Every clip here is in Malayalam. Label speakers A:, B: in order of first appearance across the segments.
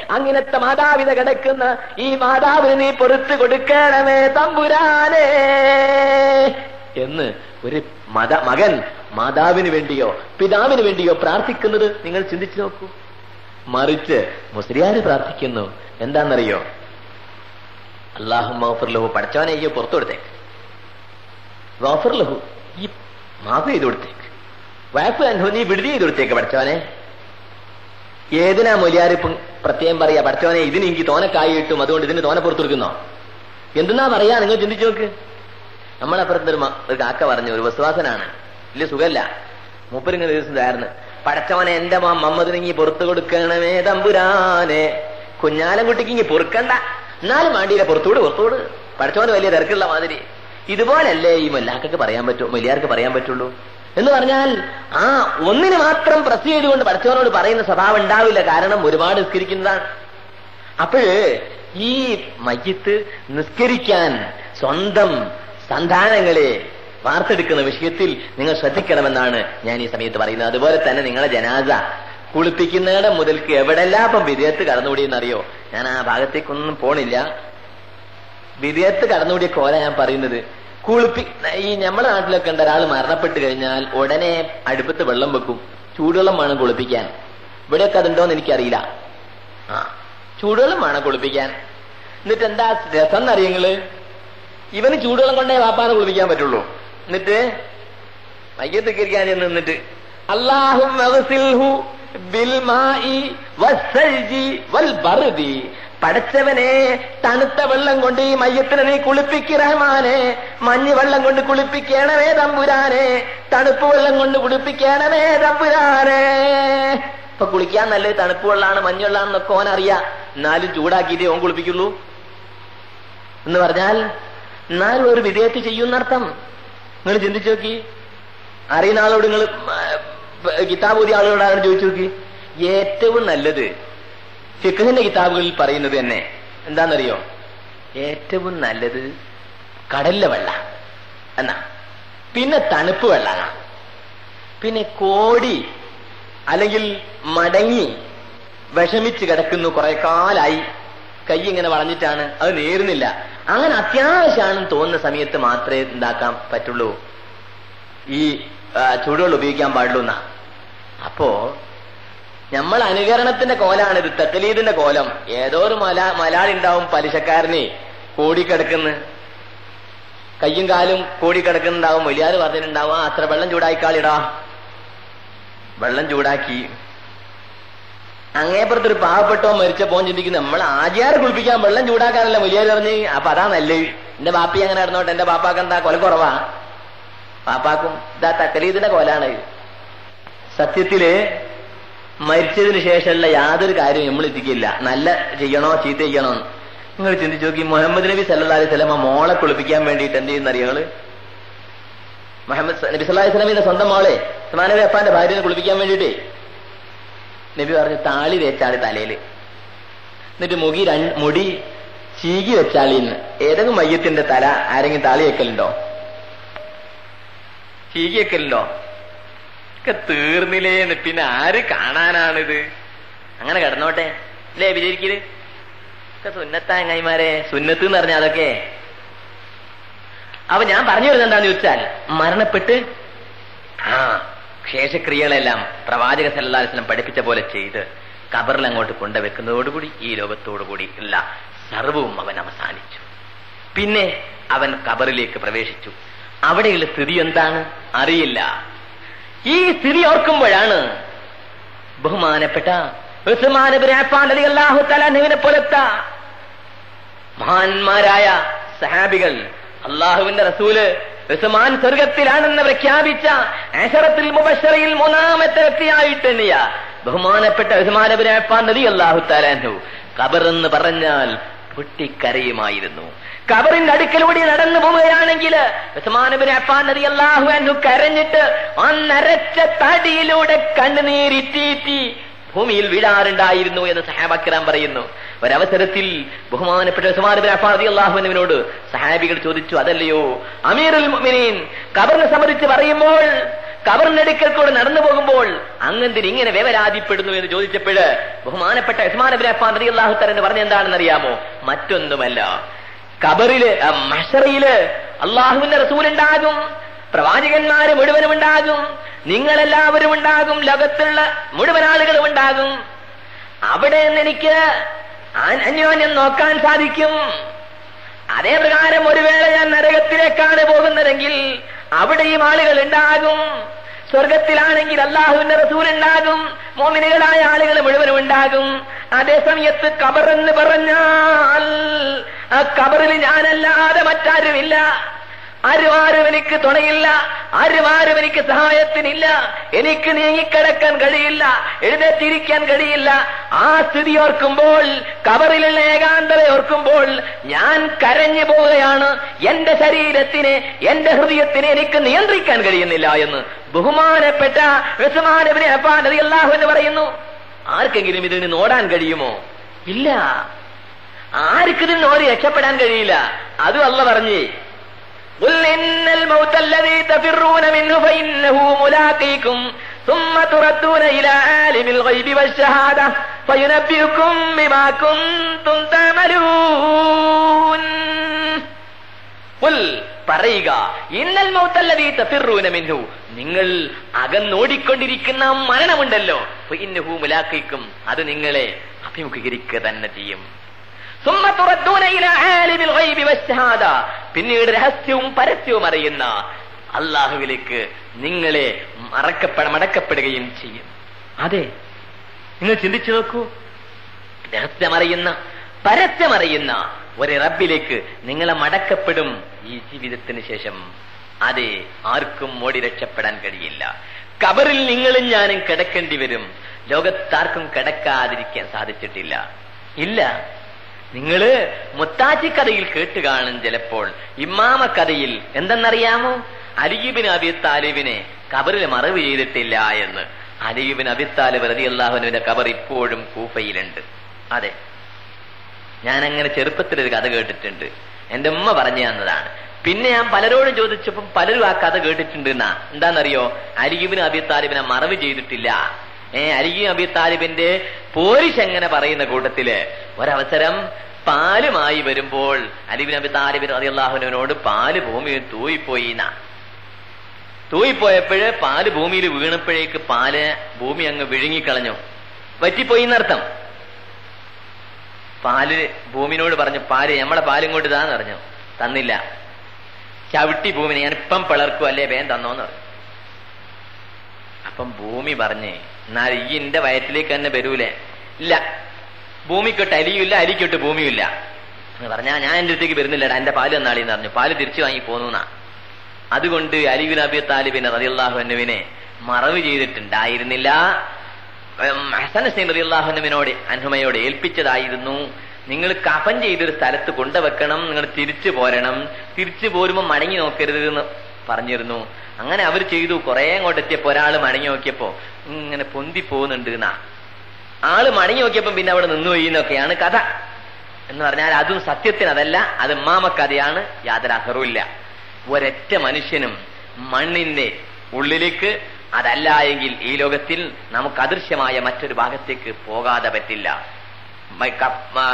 A: അങ്ങനത്തെ മാതാവിത കിടക്കുന്ന ഈ മാതാവിന് നീ പൊറത്ത് കൊടുക്കണമേ തമ്പുരാനേ എന്ന് ഒരു മത മകൻ മാതാവിന് വേണ്ടിയോ പിതാവിന് വേണ്ടിയോ പ്രാർത്ഥിക്കുന്നത് നിങ്ങൾ ചിന്തിച്ചു നോക്കൂ മറിച്ച് മുസ്ലിയാര് പ്രാർത്ഥിക്കുന്നു എന്താണെന്നറിയോ അള്ളാഹു പഠിച്ചവനെ ഈ പുറത്തു കൊടുത്തേക്ക് ഗോഫർ ലഹു ഈ മാഫ് ചെയ്ത് കൊടുത്തേക്ക് വാഫ് അനു നീ വിടുതി ചെയ്ത് കൊടുത്തേക്ക് പഠിച്ചവനെ ഏതിനാ മൊലിയാർ ഇപ്പം പ്രത്യേകം പറയാ പഠിച്ചവനെ ഇതിന് എനിക്ക് തോനക്കായി കിട്ടും അതുകൊണ്ട് ഇതിന് തോന പുറത്തു കൊടുക്കുന്നോ എന്തെന്നാ പറയാ നിങ്ങൾ ചിന്തിച്ചു നോക്ക് നമ്മളപ്പുറത്ത് ഒരു മ- ഒരു കാക്ക പറഞ്ഞു ഒരു വിശ്വാസനാണ് വലിയ സുഖല്ല മൂപ്പരിങ്ങനെ ദിവസം ഇതായിരുന്നു പടച്ചവനെ എന്റെ മാ മമ്മദിന് ഇങ്ങി പുറത്തു കൊടുക്കണമേ തമ്പുരാനെ കുഞ്ഞാലൻകുട്ടിക്ക് ഇങ്ങി പൊറുക്കണ്ട എന്നാലും വേണ്ടിയില്ല പുറത്തുകൂട് പുറത്തുകൂട് പടച്ചവന് വലിയ തിരക്കുള്ള മാതിരി ഇതുപോലല്ലേ ഈ മൊല്ലാക്കൊക്കെ പറയാൻ പറ്റൂ മൊല്ലിയാർക്ക് പറയാൻ പറ്റുള്ളൂ എന്ന് പറഞ്ഞാൽ ആ ഒന്നിന് മാത്രം പ്രസ് ചെയ്തുകൊണ്ട് പടച്ചവനോട് പറയുന്ന സ്വഭാവം ഉണ്ടാവില്ല കാരണം ഒരുപാട് നിസ്കരിക്കുന്നതാണ് അപ്പോഴ് ഈ മയ്യത്ത് നിസ്കരിക്കാൻ സ്വന്തം സന്താനങ്ങളെ വാർത്തെടുക്കുന്ന വിഷയത്തിൽ നിങ്ങൾ ശ്രദ്ധിക്കണമെന്നാണ് ഞാൻ ഈ സമയത്ത് പറയുന്നത് അതുപോലെ തന്നെ നിങ്ങളെ ജനാസ കുളിപ്പിക്കുന്നിടം മുതൽക്ക് എവിടെല്ലാം ഇപ്പം വിദേഹത്ത് കടന്നുകൂടിയെന്നറിയോ ഞാൻ ആ ഭാഗത്തേക്കൊന്നും പോണില്ല വിദേഹത്ത് കടന്നുകൂടിയ കോല ഞാൻ പറയുന്നത് കുളിപ്പി ഈ നമ്മുടെ നാട്ടിലൊക്കെ ഉണ്ട് ഒരാൾ മരണപ്പെട്ട് കഴിഞ്ഞാൽ ഉടനെ അടുപ്പത്ത് വെള്ളം വെക്കും ചൂടുവെള്ളം വേണം കുളിപ്പിക്കാൻ ഇവിടെയൊക്കെ അതുണ്ടോന്ന് എനിക്കറിയില്ല ആ ചൂടുവെള്ളം വേണം കുളിപ്പിക്കാൻ എന്നിട്ട് എന്താ രസം എന്നറിയങ്ങള് ഇവന് ചൂടുവെള്ളം കൊണ്ടേ വാപ്പാനെ കുളിപ്പിക്കാൻ പറ്റുള്ളൂ എന്നിട്ട് മയ്യത്ത് കിരിക്കാൻ ചെന്ന് നിന്നിട്ട് അള്ളാഹും പടച്ചവനെ തണുത്ത വെള്ളം കൊണ്ട് ഈ മയ്യത്തിനെ നീ കുളിപ്പിക്ക് റഹ്മാനെ മഞ്ഞ് വെള്ളം കൊണ്ട് കുളിപ്പിക്കണമേ തമ്പുരാനെ തണുപ്പ് വെള്ളം കൊണ്ട് കുളിപ്പിക്കണമേ തമ്പുരാനെ ഇപ്പൊ കുളിക്കാൻ നല്ലത് തണുപ്പ് വെള്ളമാണ് മഞ്ഞ് വെള്ളമാണെന്നൊക്കെ ഓൻ അറിയാം എന്നാലും ചൂടാക്കിയിട്ടേ ഓൻ കുളിപ്പിക്കുള്ളൂ എന്ന് പറഞ്ഞാൽ എന്നാലും ഒരു വിധേയത്ത് ചെയ്യുന്നർത്ഥം നിങ്ങൾ ചിന്തിച്ചു നോക്കി അറിയുന്ന ആളോട് നിങ്ങൾ കിതാബൂതി ആളുകളോടാണ് ചോദിച്ചു നോക്കി ഏറ്റവും നല്ലത് ഫിഖഹിന്റെ കിതാബുകളിൽ പറയുന്നത് തന്നെ എന്താണെന്നറിയോ ഏറ്റവും നല്ലത് കടലിലെ വെള്ള എന്നാ പിന്നെ തണുപ്പ് വെള്ളാണ് പിന്നെ കോടി അല്ലെങ്കിൽ മടങ്ങി വിഷമിച്ച് കിടക്കുന്നു കുറെ കാലായി കൈ ഇങ്ങനെ വളഞ്ഞിട്ടാണ് അത് നേരുന്നില്ല അങ്ങനെ അത്യാവശ്യമാണെന്ന് തോന്നുന്ന സമയത്ത് മാത്രമേ എന്താക്കാൻ പറ്റുള്ളൂ ഈ ആ, ചൂടുവെള്ളം ഉപയോഗിക്കാൻ പാടുള്ളൂ എന്നാ അപ്പോ നമ്മൾ അനുകരണത്തിന്റെ കോലാണിത് തെക്കലീദിന്റെ കോലം ഏതോ ഒരു മല മലയാളി ഉണ്ടാവും പലിശക്കാരനെ കോടിക്കിടക്കുന്നു കയ്യും കാലും കോടിക്കിടക്കുന്നുണ്ടാവും വലിയാറ് പറഞ്ഞിട്ടുണ്ടാവും ആ അത്ര വെള്ളം ചൂടായിക്കാളിടാ വെള്ളം ചൂടാക്കി അങ്ങേപ്പുറത്തൊരു പാവപ്പെട്ടോ മരിച്ചപ്പോ ചിന്തിക്കുന്നു നമ്മൾ ആചാര കുളിപ്പിക്കാൻ വെള്ളം ചൂടാക്കാനല്ല വലിയ പറഞ്ഞ് അപ്പൊ അതാ നല്ലത് എന്റെ ബാപ്പി അങ്ങനെ നടന്നോട്ടെ എന്റെ ബാപ്പാക്ക് എന്താ കൊല കുറവാ പാപ്പാക്കും ഇതാ തക്കലീദിന്റെ കൊലാണ് സത്യത്തില് മരിച്ചതിന് ശേഷമുള്ള യാതൊരു കാര്യവും നമ്മൾ എത്തിക്കില്ല നല്ല ചെയ്യണോ ചീത്ത ചെയ്യണോ നിങ്ങൾ ചിന്തിച്ചു നോക്കി മുഹമ്മദ് നബി സല്ലാ അലൈഹി സ്വലമ മോളെ കുളിപ്പിക്കാൻ വേണ്ടിയിട്ട് എന്ത് ചെയ്യുന്ന അറിയാള് മുഹമ്മദ് സ- നബി സല്ലാ അലൈഹി സ്വലമിന്റെ സ്വന്തം മോളെ ഉസ്മാനബി അപ്പാന്റെ ഭാര്യനെ കുളിപ്പിക്കാൻ വേണ്ടിയിട്ടേ നബി പറഞ്ഞു താളി തേച്ചാളി തലയില് എന്നിട്ട് മുടി രണ്ട് മുടി ചീകി വെച്ചാളിന്ന് ഏതെങ്കിലും മയ്യത്തിന്റെ തല ആരെങ്കിലും താളി വെക്കലുണ്ടോ ചീകി വെക്കലുണ്ടോ ഒക്കെ തീർന്നില്ലേന്ന് പിന്നെ ആര് കാണാനാണിത് അങ്ങനെ കിടന്നോട്ടെ അല്ലേ വിചാരിക്കല് ഒക്കെ സുന്നത്താ കൈമാരെ സുന്നത്ത് എന്ന് പറഞ്ഞ അതൊക്കെ അപ്പൊ ഞാൻ പറഞ്ഞു വരുന്നത് എന്താന്ന് ചോദിച്ചാൽ മരണപ്പെട്ട് ആ ശേഷക്രിയകളെല്ലാം പ്രവാചക സല്ലാസ്ലം പഠിപ്പിച്ച പോലെ ചെയ്ത് കബറിൽ അങ്ങോട്ട് കൊണ്ടുവെക്കുന്നതോടുകൂടി ഈ ലോകത്തോടുകൂടി ഉള്ള സർവവും അവൻ അവസാനിച്ചു പിന്നെ അവൻ കബറിലേക്ക് പ്രവേശിച്ചു അവിടെയുള്ള സ്ഥിതി എന്താണ് അറിയില്ല ഈ സ്ഥിതി ഓർക്കുമ്പോഴാണ് ബഹുമാനപ്പെട്ട ഉസ്മാൻ ഇബ്നു അഫ്ഫാൻ റളിയല്ലാഹു തആല അൻഹുവിനെ പോലത്തെ മഹാന്മാരായ സഹാബികൾ അള്ളാഹുവിന്റെ റസൂല് ഉസ്മാൻ സ്വർഗത്തിലാണെന്ന് പ്രഖ്യാപിച്ച അശറത്തിൽ മുബശ്ശറയിൽ മൂന്നാമത്തെ വ്യക്തിയായിട്ട് എണ്ണിയ ബഹുമാനപ്പെട്ട ഉസ്മാൻ ഇബ്നു അഫ്ഫാൻ റളിയല്ലാഹു തആല അൻഹു ഖബർ എന്ന് പറഞ്ഞാൽ പൊട്ടിക്കരയുമായിരുന്നു കബറിന്റെ അടുക്കലൂടെ നടന്നു പോവുകയാണെങ്കിൽ ഉസ്മാൻ ഇബ്നു അഫ്ഫാൻ റളിയല്ലാഹു അൻഹു കരഞ്ഞിട്ട് ആ നരച്ച തടിയിലൂടെ കണ്ണുനീരിറ്റീറ്റി ഭൂമിയിൽ വീഴാറുണ്ടായിരുന്നു എന്ന് സഹാബക്കിറാൻ പറയുന്നു ഒരവസരത്തിൽ ബഹുമാനപ്പെട്ട ഉസ്മാൻ ഇബ്നു അഫ്ഫാൻ റളിയല്ലാഹു അൻഹുവിനോട് സഹാബികൾ ചോദിച്ചു അതല്ലയോ അമീറുൽ മുഅ്മിനീൻ ഖബറിനെ സംബന്ധിച്ച് പറയുമ്പോൾ കബറിനടുക്കൽ കൂടെ നടന്നു പോകുമ്പോൾ അങ്ങന്തിന് ഇങ്ങനെ വേവരാതിപ്പെടുന്നു എന്ന് ചോദിച്ചപ്പോഴ് ബഹുമാനപ്പെട്ട ഉസ്മാൻ അബിൻ അഫ്ഫാൻ റതി അള്ളാഹു തരൻ പറഞ്ഞ എന്താണെന്ന് അറിയാമോ മറ്റൊന്നുമല്ല കബറില് ആ, മഷറയില് അള്ളാഹുവിന്റെ റസൂൽ ഉണ്ടാകും പ്രവാചകന്മാര് മുഴുവനും ഉണ്ടാകും നിങ്ങളെല്ലാവരും ഉണ്ടാകും ലോകത്തുള്ള മുഴുവൻ ആളുകളും ഉണ്ടാകും അവിടെ നിന്ന് എനിക്ക് ആ- അന്യോന്യം നോക്കാൻ സാധിക്കും അതേ പ്രകാരം ഒരു വേള ഞാൻ നരകത്തിലേക്കാണ് പോകുന്നതെങ്കിൽ അവിടെയും ആളുകൾ ഉണ്ടാകും സ്വർഗത്തിലാണെങ്കിൽ അള്ളാഹുവിന്റെ റസൂൽ ഉണ്ടാകും മോമിനുകളായ ആളുകൾ മുഴുവനും ഉണ്ടാകും അതേ സമയത്ത് കബറെന്ന് പറഞ്ഞാൽ ആ കബറിൽ ഞാനല്ലാതെ മറ്റാരുമില്ല ആരും ആരും എനിക്ക് തുണയില്ല ആരും ആരും എനിക്ക് സഹായത്തിനില്ല എനിക്ക് നീങ്ങിക്കിടക്കാൻ കഴിയില്ല എഴുന്നേറ്റിരിക്കാൻ കഴിയില്ല ആ സ്ഥിതി ഓർക്കുമ്പോൾ കബറിലുള്ള ഏകാന്തത ഓർക്കുമ്പോൾ ഞാൻ കരഞ്ഞു പോവുകയാണ് എന്റെ ശരീരത്തിന് എന്റെ ഹൃദയത്തിന് എനിക്ക് നിയന്ത്രിക്കാൻ കഴിയുന്നില്ല എന്ന് ബഹുമാനപ്പെട്ട ഉസ്മാനബിനെ അപ്പാൻ അള്ളാഹു എന്ന് പറയുന്നു ആർക്കെങ്കിലും ഇതിന് നോടാൻ കഴിയുമോ ഇല്ല ആർക്കിതിൽ നോടി രക്ഷപ്പെടാൻ കഴിയില്ല അതും അല്ല പറഞ്ഞേ قل إن الموت الذي تفرون منه فإنه ملاقيكم ثم تردون إلى عالم الغيب والشهادة فينبئكم بما كنتم تعملون قل പറയുക ഇന്നൽ മൗത്തല്ലതീ തഫിറൂന മിൻഹു നിങ്ങൾ അകന്നോടിക്കൊണ്ടിരിക്കുന്ന മരണമുണ്ടല്ലോ ഇന്നഹു മുലാഖിക്കും അത് നിങ്ങളെ അഭിമുഖീകരിക്കുക തന്നെ ചെയ്യും ثم تردون إلى عالم الغيب والشهادة പിന്നീട് രഹസ്യവും പരസ്യവും അറിയുന്ന അള്ളാഹുവിലേക്ക് നിങ്ങളെ മറക്കപ്പെട മടക്കപ്പെടുകയും ചെയ്യും അതെ നിങ്ങൾ ചിന്തിച്ചു നോക്കൂ രഹസ്യമറിയുന്ന പരസ്യമറിയുന്ന ഒരു റബ്ബിലേക്ക് നിങ്ങളെ മടക്കപ്പെടും ഈ ജീവിതത്തിന് ശേഷം അതെ ആർക്കും ഓടി രക്ഷപ്പെടാൻ കഴിയില്ല കബറിൽ നിങ്ങളും ഞാനും കിടക്കേണ്ടി വരും ലോകത്താർക്കും കിടക്കാതിരിക്കാൻ സാധിച്ചിട്ടില്ല ഇല്ല നിങ്ങള് മുത്താച്ചി കഥയിൽ കേട്ട് കാണും ചിലപ്പോൾ ഇമാമ കഥയിൽ എന്തെന്നറിയാമോ അലിയുബിൻ അബി താലിബിനെ കബറിൽ മറവ് ചെയ്തിട്ടില്ല എന്ന് അലിയുബിൻ അബി താലിബ് റതി അള്ളാഹുനുവിന്റെ കബർ ഇപ്പോഴും കൂഫയിലുണ്ട് അതെ ഞാൻ അങ്ങനെ ചെറുപ്പത്തിലൊരു കഥ കേട്ടിട്ടുണ്ട് എന്റെ ഉമ്മ പറഞ്ഞു തന്നതാണ് പിന്നെ ഞാൻ പലരോടും ചോദിച്ചപ്പം പലരും ആ കഥ കേട്ടിട്ടുണ്ട് എന്നാ എന്താണെന്നറിയോ അലിയുബിൻ അബി താലിബിനെ മറവ് ചെയ്തിട്ടില്ല ഏ അലിയും അബി താലിബിന്റെ പോരിഷ് എങ്ങനെ പറയുന്ന കൂട്ടത്തില് ഒരവസരം പാലുമായി വരുമ്പോൾ അലിബിൻ അബി താലിബിൻ അതി അള്ളാഹുവിനോട് പാല് ഭൂമിയിൽ തൂയിപ്പോയി എന്നാ തൂയിപ്പോയപ്പോഴ് പാല് ഭൂമിയിൽ വീണപ്പോഴേക്ക് പാല് ഭൂമി അങ്ങ് വിഴുങ്ങിക്കളഞ്ഞു വറ്റിപ്പോയി എന്നർത്ഥം പാല് ഭൂമിനോട് പറഞ്ഞു പാല് നമ്മളെ പാലും കൊണ്ട് താന്ന് പറഞ്ഞു തന്നില്ല ചവിട്ടി ഭൂമിനെ ഞാൻ ഇപ്പം പിളർക്കും അല്ലേ വേഗം തന്നോന്ന് പറഞ്ഞു അപ്പം ഭൂമി പറഞ്ഞേ എന്നാൽ ഈ എന്റെ വയറ്റിലേക്ക് തന്നെ വരൂലേ ഇല്ല ഭൂമിക്കൊട്ട് അലിയുമില്ല അലിക്കൊട്ട് ഭൂമിയില്ല എന്ന് പറഞ്ഞാ ഞാൻ എന്റെ അടുത്തേക്ക് വരുന്നില്ലടാ എന്റെ പാല് തന്നാളിന്ന് പറഞ്ഞു പാല് തിരിച്ചു വാങ്ങി പോന്നുന്നാ അതുകൊണ്ട് അലിബിൻ അബി താലിബിനെ റതിയല്ലാഹു അനുവിനെ മറവ് ചെയ്തിട്ടുണ്ടായിരുന്നില്ല ഉം, ഹസൻ ഹസൈൻ റതിയല്ലാഹുനുവിനോട് അനുമയോട് ഏൽപ്പിച്ചതായിരുന്നു നിങ്ങൾ കഫൻ ചെയ്തൊരു സ്ഥലത്ത് കൊണ്ടുവെക്കണം നിങ്ങൾ തിരിച്ചു പോരണം തിരിച്ചു പോരുമ്പോൾ മടങ്ങി നോക്കരുത് എന്ന് പറഞ്ഞിരുന്നു അങ്ങനെ അവർ ചെയ്തു കുറെ അങ്ങോട്ട് എത്തിയപ്പോ ഒരാൾ മടങ്ങി നോക്കിയപ്പോ ഇങ്ങനെ പൊന്തി പോകുന്നുണ്ട് എന്നാ ആള് മടങ്ങി നോക്കിയപ്പോ പിന്നെ അവിടെ നിന്നുപോയി എന്നൊക്കെയാണ് കഥ എന്ന് പറഞ്ഞാൽ അതും സത്യത്തിന് അതല്ല അത് മാമ കഥയാണ് യാതൊരു അസറുമില്ല ഒരൊറ്റ മനുഷ്യനും മണ്ണിന്റെ ഉള്ളിലേക്ക് അതല്ല എങ്കിൽ ഈ ലോകത്തിൽ നമുക്ക് അദൃശ്യമായ മറ്റൊരു ഭാഗത്തേക്ക് പോകാതെ പറ്റില്ല മ- കപ്പ- ആ,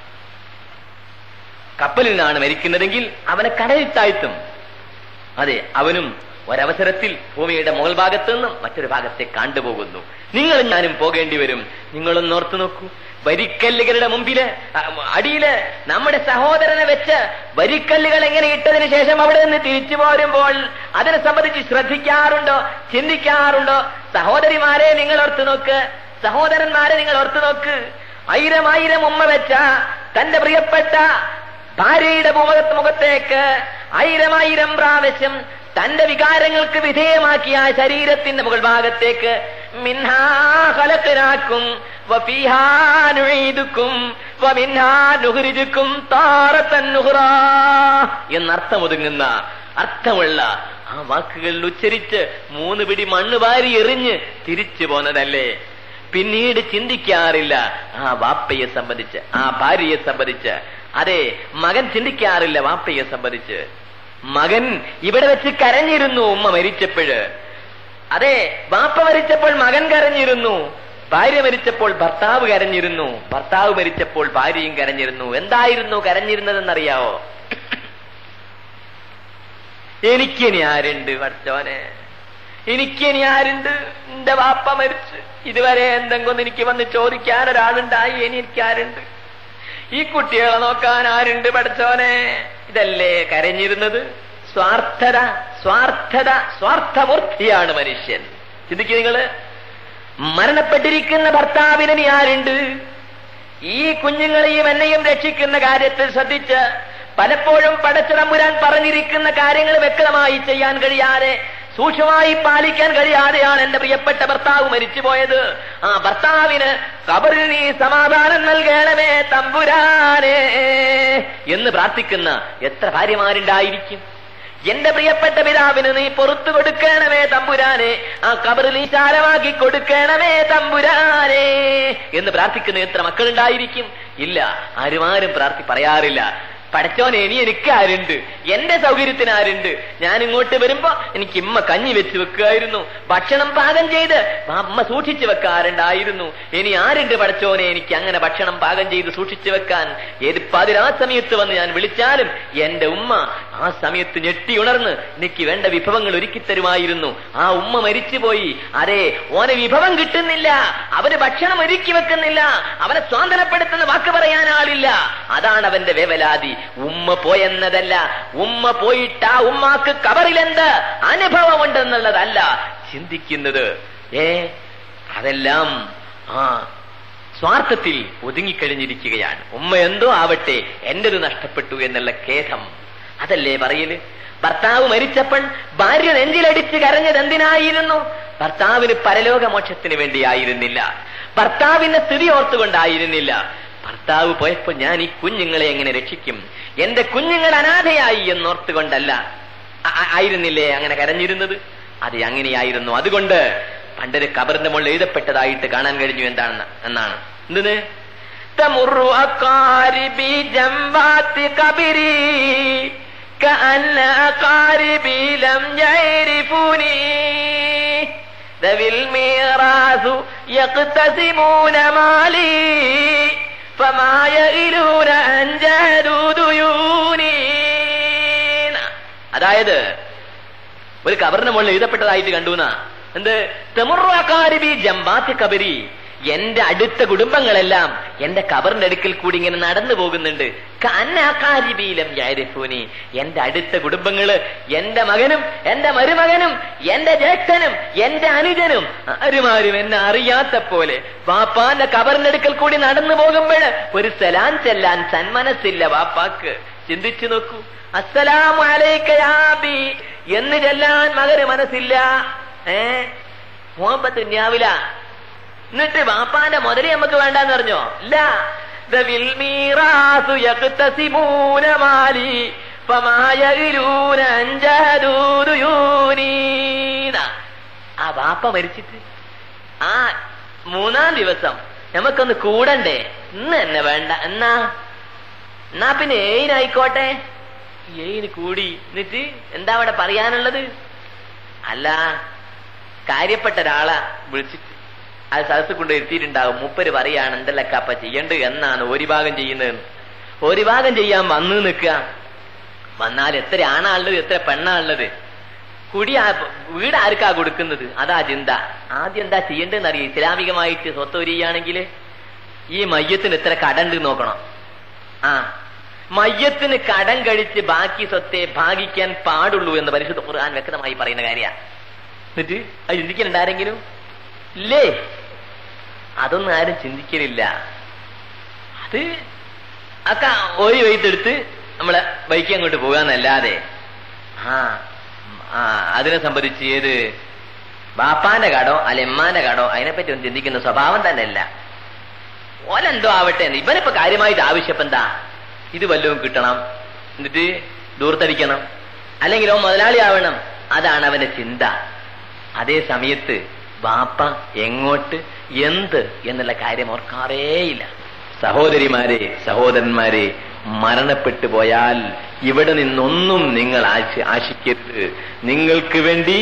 A: കപ്പലിൽ നിന്നാണ് മരിക്കുന്നതെങ്കിൽ അവനെ കടലിൽ താഴ്ത്തും അതെ അവനും ഒരവസരത്തിൽ ഭൂമിയുടെ മുകൾ ഭാഗത്തു നിന്നും മറ്റൊരു ഭാഗത്തേക്ക് കണ്ടുപോകുന്നു നിങ്ങളും ഞാനും പോകേണ്ടി വരും നിങ്ങളൊന്ന് ഓർത്തു നോക്കൂ വരിക്കല്ലുകളുടെ മുമ്പില് അ, അടിയില് നമ്മുടെ സഹോദരനെ വെച്ച് വരിക്കല്ലുകൾ എങ്ങനെ ഇട്ടതിന് ശേഷം അവിടെ നിന്ന് തിരിച്ചു പോരുമ്പോൾ അതിനെ സംബന്ധിച്ച് ശ്രദ്ധിക്കാറുണ്ടോ ചിന്തിക്കാറുണ്ടോ സഹോദരിമാരെ നിങ്ങൾ ഓർത്തു നോക്ക് സഹോദരന്മാരെ നിങ്ങൾ ഓർത്തു നോക്ക് ആയിരം ആയിരം ഉമ്മ വെച്ച തന്റെ പ്രിയപ്പെട്ട ഭാര്യയുടെ മുഖത്ത് മുഖത്തേക്ക് ആയിരം ആയിരം പ്രാവശ്യം തന്റെ വികാരങ്ങൾക്ക് വിധേയമാക്കിയ ആ ശരീരത്തിന്റെ മുകൾ ഭാഗത്തേക്ക് മിൻഹാ ഖലഖനാക്കും വഫീഹാ നുഈദുക്കും വമിൻഹാ നുഖ്രിജുക്കും താറത്തൻ നുഖ്റാ എന്നർത്ഥം ഒതുങ്ങുന്ന അർത്ഥമുള്ള ആ വാക്കുകളിൽ ഉച്ചരിച്ച് മൂന്ന് പിടി മണ്ണ് വാരി എറിഞ്ഞ് തിരിച്ചു പോന്നതല്ലേ പിന്നീട് ചിന്തിക്കാറില്ല ആ വാപ്പയെ സംബന്ധിച്ച് ആ ഭാര്യയെ സംബന്ധിച്ച് അതെ മകൻ ചിന്തിക്കാറില്ല വാപ്പയെ സംബന്ധിച്ച് മകൻ ഇവിടെ വെച്ച് കരഞ്ഞിരുന്നു ഉമ്മ മരിച്ചപ്പോഴ് അതെ ബാപ്പ മരിച്ചപ്പോൾ മകൻ കരഞ്ഞിരുന്നു ഭാര്യ മരിച്ചപ്പോൾ ഭർത്താവ് കരഞ്ഞിരുന്നു ഭർത്താവ് മരിച്ചപ്പോൾ ഭാര്യയും കരഞ്ഞിരുന്നു എന്തായിരുന്നു കരഞ്ഞിരുന്നതെന്നറിയാവോ എനിക്കിനി ആരുണ്ട് പഠിച്ചോനെ എനിക്കിനി ആരുണ്ട് എന്റെ വാപ്പ മരിച്ച് ഇതുവരെ എന്തെങ്കിലും എനിക്ക് വന്ന് ചോദിക്കാൻ ഒരാളുണ്ടായി ഇനി എനിക്ക് ആരുണ്ട് ഈ കുട്ടികളെ നോക്കാൻ ആരുണ്ട് പഠിച്ചോനെ ഇതല്ലേ കരഞ്ഞിരുന്നത് സ്വാർത്ഥത സ്വാർത്ഥത സ്വാർത്ഥമൂർത്തിയാണ് മനുഷ്യൻ ചിന്തിക്കുക നിങ്ങള് മരണപ്പെട്ടിരിക്കുന്ന ഭർത്താവിന് ഇനി ആരുണ്ട് ഈ കുഞ്ഞുങ്ങളെയും എന്നെയും രക്ഷിക്കുന്ന കാര്യത്തിൽ ശ്രദ്ധിച്ച് പലപ്പോഴും പടച്ചിടമ്പുരാൻ പറഞ്ഞിരിക്കുന്ന കാര്യങ്ങൾ വ്യക്തമായി ചെയ്യാൻ കഴിയാതെ സൂക്ഷ്മമായി പാലിക്കാൻ കഴിയാതെയാണ് എന്റെ പ്രിയപ്പെട്ട ഭർത്താവ് മരിച്ചുപോയത് ആ ഭർത്താവിന് കബറിൽ നീ സമാധാനം നൽകണമേ തമ്പുരാനേ എന്ന് പ്രാർത്ഥിക്കുന്ന എത്ര ഭാര്യമാരുണ്ടായിരിക്കും എന്റെ പ്രിയപ്പെട്ട പിതാവിന് നീ പുറത്തു കൊടുക്കണമേ തമ്പുരാനെ ആ കബറിൽ നീ ചാരമാക്കി കൊടുക്കണമേ തമ്പുരാനെ എന്ന് പ്രാർത്ഥിക്കുന്ന എത്ര മക്കളുണ്ടായിരിക്കും ഇല്ല ആരും ആരും പ്രാർത്ഥി പറയാറില്ല പഠിച്ചോനെ ഇനി എനിക്ക് ആരുണ്ട് എന്റെ സൗകര്യത്തിന് ആരുണ്ട് ഞാൻ ഇങ്ങോട്ട് വരുമ്പോ എനിക്ക് ഇമ്മ കഞ്ഞി വെച്ച് വെക്കുമായിരുന്നു ഭക്ഷണം പാകം ചെയ്ത് അമ്മ സൂക്ഷിച്ചു വെക്കാറുണ്ടായിരുന്നു ഇനി ആരുണ്ട് പഠിച്ചോനെ എനിക്ക് അങ്ങനെ ഭക്ഷണം പാകം ചെയ്ത് സൂക്ഷിച്ചു വെക്കാൻ ഏത് പതിരാ സമയത്ത് വന്ന് ഞാൻ വിളിച്ചാലും എന്റെ ഉമ്മ ആ സമയത്ത് ഞെട്ടി ഉണർന്ന് എനിക്ക് വേണ്ട വിഭവങ്ങൾ ഒരുക്കി തരുമായിരുന്നു ആ ഉമ്മ മരിച്ചുപോയി അതെ ഓനെ വിഭവം കിട്ടുന്നില്ല അവന് ഭക്ഷണം ഒരുക്കി വെക്കുന്നില്ല അവനെ സ്വാതന്ത്ര്യപ്പെടുത്തുന്ന വാക്ക് പറയാൻ ആളില്ല അതാണ് അവന്റെ വേവലാതി ഉമ്മ പോയെന്നതല്ല ഉമ്മ പോയിട്ട് ആ ഉമ്മാക്ക് കബറിലെന്ത് അനുഭവമുണ്ടെന്നുള്ളതല്ല ചിന്തിക്കുന്നത് ഏ അതെല്ലാം ആ സ്വാർത്ഥത്തിൽ ഒതുങ്ങിക്കഴിഞ്ഞിരിക്കുകയാണ് ഉമ്മ എന്തോ ആവട്ടെ എന്റേത് നഷ്ടപ്പെട്ടു എന്നുള്ള ഖേദം അതല്ലേ പറയല് ഭർത്താവ് മരിച്ചപ്പോൾ ഭാര്യ നെഞ്ചിലടിച്ച് കരഞ്ഞത് എന്തിനായിരുന്നു ഭർത്താവിന് പരലോകമോക്ഷത്തിന് വേണ്ടിയായിരുന്നില്ല ഭർത്താവിന്റെ സ്ഥിതി ഓർത്തുകൊണ്ടായിരുന്നില്ല ഭർത്താവ് പോയപ്പോൾ ഞാൻ ഈ കുഞ്ഞുങ്ങളെ എങ്ങനെ രക്ഷിക്കും എന്റെ കുഞ്ഞുങ്ങൾ അനാഥയായി എന്നോർത്തുകൊണ്ടല്ല ആ- ആ- ആയിരുന്നില്ലേ അങ്ങനെ കരഞ്ഞിരുന്നത് അത് അങ്ങനെയായിരുന്നു അതുകൊണ്ട് പണ്ടൊരു കബറിന്റെ മുകളിൽ എഴുതപ്പെട്ടതായിട്ട് കാണാൻ കഴിഞ്ഞു എന്താണെന്ന് എന്നാണ് എന്തിന് തമുറു അക്കാരിബി ജംബാത്തി കബിരി كأن أقاربي لم يعرفوني ذوي الميراث يقتسمون مالي فما يئلون أن جهدوا ديوني അതായത് ഒരു കബറിന് മുകളിൽ എഴുതപ്പെട്ടതായിട്ട് കണ്ടു എന്നാ എന്ത് തെമുറാക്കാരിബി ജമ്പാത്തി കബരി എന്റെ അടുത്ത കുടുംബങ്ങളെല്ലാം എന്റെ കബറിന്റെ അടുക്കൽ കൂടി ഇങ്ങനെ നടന്നു പോകുന്നുണ്ട് കന്നാക്കാരിബീലം യാരിഫൂനി എന്റെ അടുത്ത കുടുംബങ്ങള് എന്റെ മകനും എന്റെ മരുമകനും എന്റെ ജ്യേഷ്ഠനും എന്റെ അനുജനും ആരുമാരും എന്നെ അറിയാത്ത പോലെ വാപ്പാന്റെ കബറിന്റെ അടുക്കൽ കൂടി നടന്നു പോകുമ്പോൾ ഒരു സലാൻ ചെല്ലാൻ സന്മനസ്സില്ല വാപ്പാക്ക് ചിന്തിച്ചു നോക്കൂ അസ്സലാമു അലൈക യാ അബി എന്ന് ചെല്ലാൻ മകന് മനസ്സില്ല ഏ മുഹമ്മദ് ദുന്യാവില എന്നിട്ട് വാപ്പാന്റെ മുതലി നമുക്ക് വേണ്ടെന്ന് പറഞ്ഞോ ഇല്ല ദവിൽ മീറാസു യഖ്തസിമൂന മാലി ഫമാ യഗ്ലൂന അൻജഹദൂ ദുയൂനീന. ആ വാപ്പ മരിച്ചിട്ട് ആ മൂന്നാം ദിവസം നമുക്കൊന്ന് കൂടണ്ടേ ഇന്ന് എന്നെ വേണ്ട എന്നാ എന്നാ പിന്നെ ഏയിനായിക്കോട്ടെ ഏയിന് കൂടി എന്നിട്ട് എന്താ അവിടെ പറയാനുള്ളത് അല്ല കാര്യപ്പെട്ട ഒരാളെ വിളിച്ചിട്ട് അത് സദസ് കൊണ്ട് എത്തിയിട്ടുണ്ടാവും മുപ്പര് പറയാണ് എന്തെല്ലക്കപ്പ ചെയ്യണ്ട് എന്നാണ് ഒരു ഭാഗം ചെയ്യുന്നത് ഒരു ഭാഗം ചെയ്യാൻ വന്ന് നിൽക്കുക വന്നാൽ എത്ര ആണാളുള്ളത് എത്ര പെണ്ണാളുള്ളത് കുടി ആ- വീട് ആർക്കാ കൊടുക്കുന്നത് അതാ ചിന്ത ആദ്യം എന്താ ചെയ്യേണ്ടതെന്ന് അറിയാം ഇസ്ലാമികമായിട്ട് സ്വത്ത് വരികയാണെങ്കിൽ ഈ മയ്യത്തിന് എത്ര കടണ്ട് നോക്കണം ആ മയ്യത്തിന് കടം കഴിച്ച് ബാക്കി സ്വത്തെ ഭാഗിക്കാൻ പാടുള്ളൂ എന്ന് പരിശുദ്ധ ഖുർആൻ വ്യക്തമായി പറയുന്ന കാര്യ എന്നിട്ട് അത് ചിന്തിക്കലുണ്ട് ആരെങ്കിലും ഇല്ലേ അതൊന്നും ആരും ചിന്തിക്കലില്ല അത് അക്ക ഒരു വൈത്തെടുത്ത് നമ്മളെ ബൈക്ക് അങ്ങോട്ട് പോകാന്നല്ലാതെ ആ ആ അതിനെ സംബന്ധിച്ച് ഏത് ബാപ്പാന്റെ കടോ അല്ല എമ്മാന്റെ കടോ അതിനെപ്പറ്റി ഒന്നും ചിന്തിക്കുന്ന സ്വഭാവം തന്നെ അല്ല ഓലെന്തോ ആവട്ടെ എന്ന്. ഇവനിപ്പോ കാര്യമായിട്ട് ആവശ്യം എന്താ ഇത് വല്ലതും കിട്ടണം എന്നിട്ട് ദൂർത്തടിക്കണം അല്ലെങ്കിൽ ഓ മുതലാളി ആവണം അതാണ് അവന്റെ ചിന്ത അതേ സമയത്ത് ബാപ്പ എങ്ങോട്ട് എന്ത് എന്നുള്ള കാര്യം ഓർക്കാറേയില്ല സഹോദരിമാരെ സഹോദരന്മാരെ മരണപ്പെട്ടു പോയാൽ ഇവിടെ നിന്നൊന്നും നിങ്ങൾ ആശ- ആശിക്കരുത് നിങ്ങൾക്ക് വേണ്ടി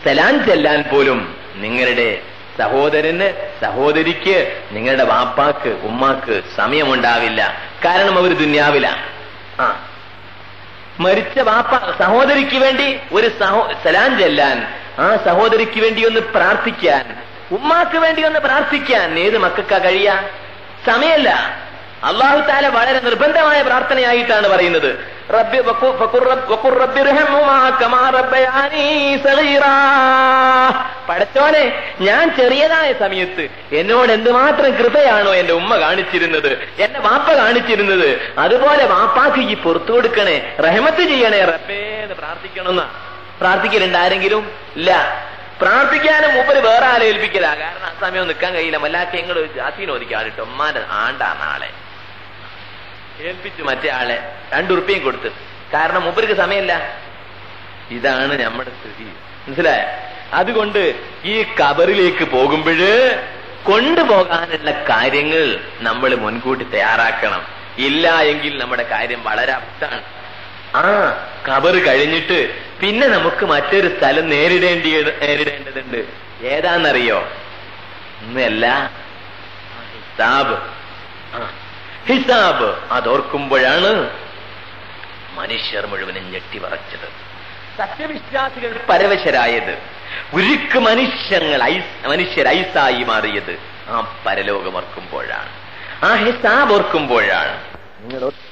A: സലാം ചെല്ലാൻ പോലും നിങ്ങളുടെ സഹോദരന് സഹോദരിക്ക് നിങ്ങളുടെ വാപ്പാക്ക് ഉമ്മാക്ക് സമയമുണ്ടാവില്ല കാരണം അവർ ദുന്യാവില ആ മരിച്ച വാപ്പ സഹോദരിക്ക് വേണ്ടി ഒരു സഹോ സലാം ചെല്ലാൻ ആ സഹോദരിക്ക് വേണ്ടി ഒന്ന് പ്രാർത്ഥിക്കാൻ ഉമ്മാക്ക് വേണ്ടി ഒന്ന് പ്രാർത്ഥിക്കാൻ ഏത് മക്കൾക്കാ കഴിയാ സമയല്ല അള്ളാഹു താല വളരെ നിർബന്ധമായ പ്രാർത്ഥനയായിട്ടാണ് പറയുന്നത് റബ്ബി വഖു- ഫഖുർ റബ്ബ്- വഖുർ റബ്ബിർഹംഹുമാ കമാ റബ്ബയാനീ സഗീറാ. പടച്ചോനെ ഞാൻ ചെറിയതായ സമയത്ത് എന്നോട് എന്തുമാത്രം കൃപയാണോ എന്റെ ഉമ്മ കാണിച്ചിരുന്നത് എന്റെ വാപ്പ കാണിച്ചിരുന്നത് അതുപോലെ വാപ്പാക്ക് ഈ പുറത്തു കൊടുക്കണേ റഹമത്ത് ചെയ്യണേ റബ്ബേ എന്ന് പ്രാർത്ഥിക്കണമെന്ന പ്രാർത്ഥിക്കലുണ്ട് ആരെങ്കിലും ഇല്ല പ്രാർത്ഥിക്കാനും മൂപ്പര് വേറെ ആരെ ഏൽപ്പിക്കല കാരണം ആ സമയം നിൽക്കാൻ കഴിയില്ല മല്ലാക്ക ഞങ്ങൾ ജാസീനോദിക്കാളിട്ടോ ഉമ്മാന്റെ ആണ്ടാ നാളെ ഏൽപ്പിച്ചു മറ്റേ ആളെ രണ്ടുറുപ്പ്യം കൊടുത്ത് കാരണം മൂപ്പർക്ക് സമയമില്ല ഇതാണ് നമ്മുടെ സ്ഥിതി മനസ്സിലായ അതുകൊണ്ട് ഈ കബറിലേക്ക് പോകുമ്പോഴ് കൊണ്ടുപോകാനുള്ള കാര്യങ്ങൾ നമ്മൾ മുൻകൂട്ടി തയ്യാറാക്കണം ഇല്ല എങ്കിൽ നമ്മുടെ കാര്യം വളരെ അപ്താണ് ആ കബറ് കഴിഞ്ഞിട്ട് പിന്നെ നമുക്ക് മറ്റൊരു സ്ഥലം നേരിടേണ്ടി നേരിടേണ്ടതുണ്ട് ഏതാന്നറിയോ ഒന്നല്ല ഹിസാബ് ആ, ഹിസാബ് അതോർക്കുമ്പോഴാണ് മനുഷ്യർ മുഴുവനും ഞെട്ടിവറച്ചത് സത്യവിശ്വാസികൾ പരവശരായത് ഉരുക്ക് മനുഷ്യങ്ങൾ ഐസ് മനുഷ്യർ ഐസായി മാറിയത് ആ പരലോകമോർക്കുമ്പോഴാണ് ആ ഹിസാബ് ഓർക്കുമ്പോഴാണ് നിങ്ങൾ ഓർ-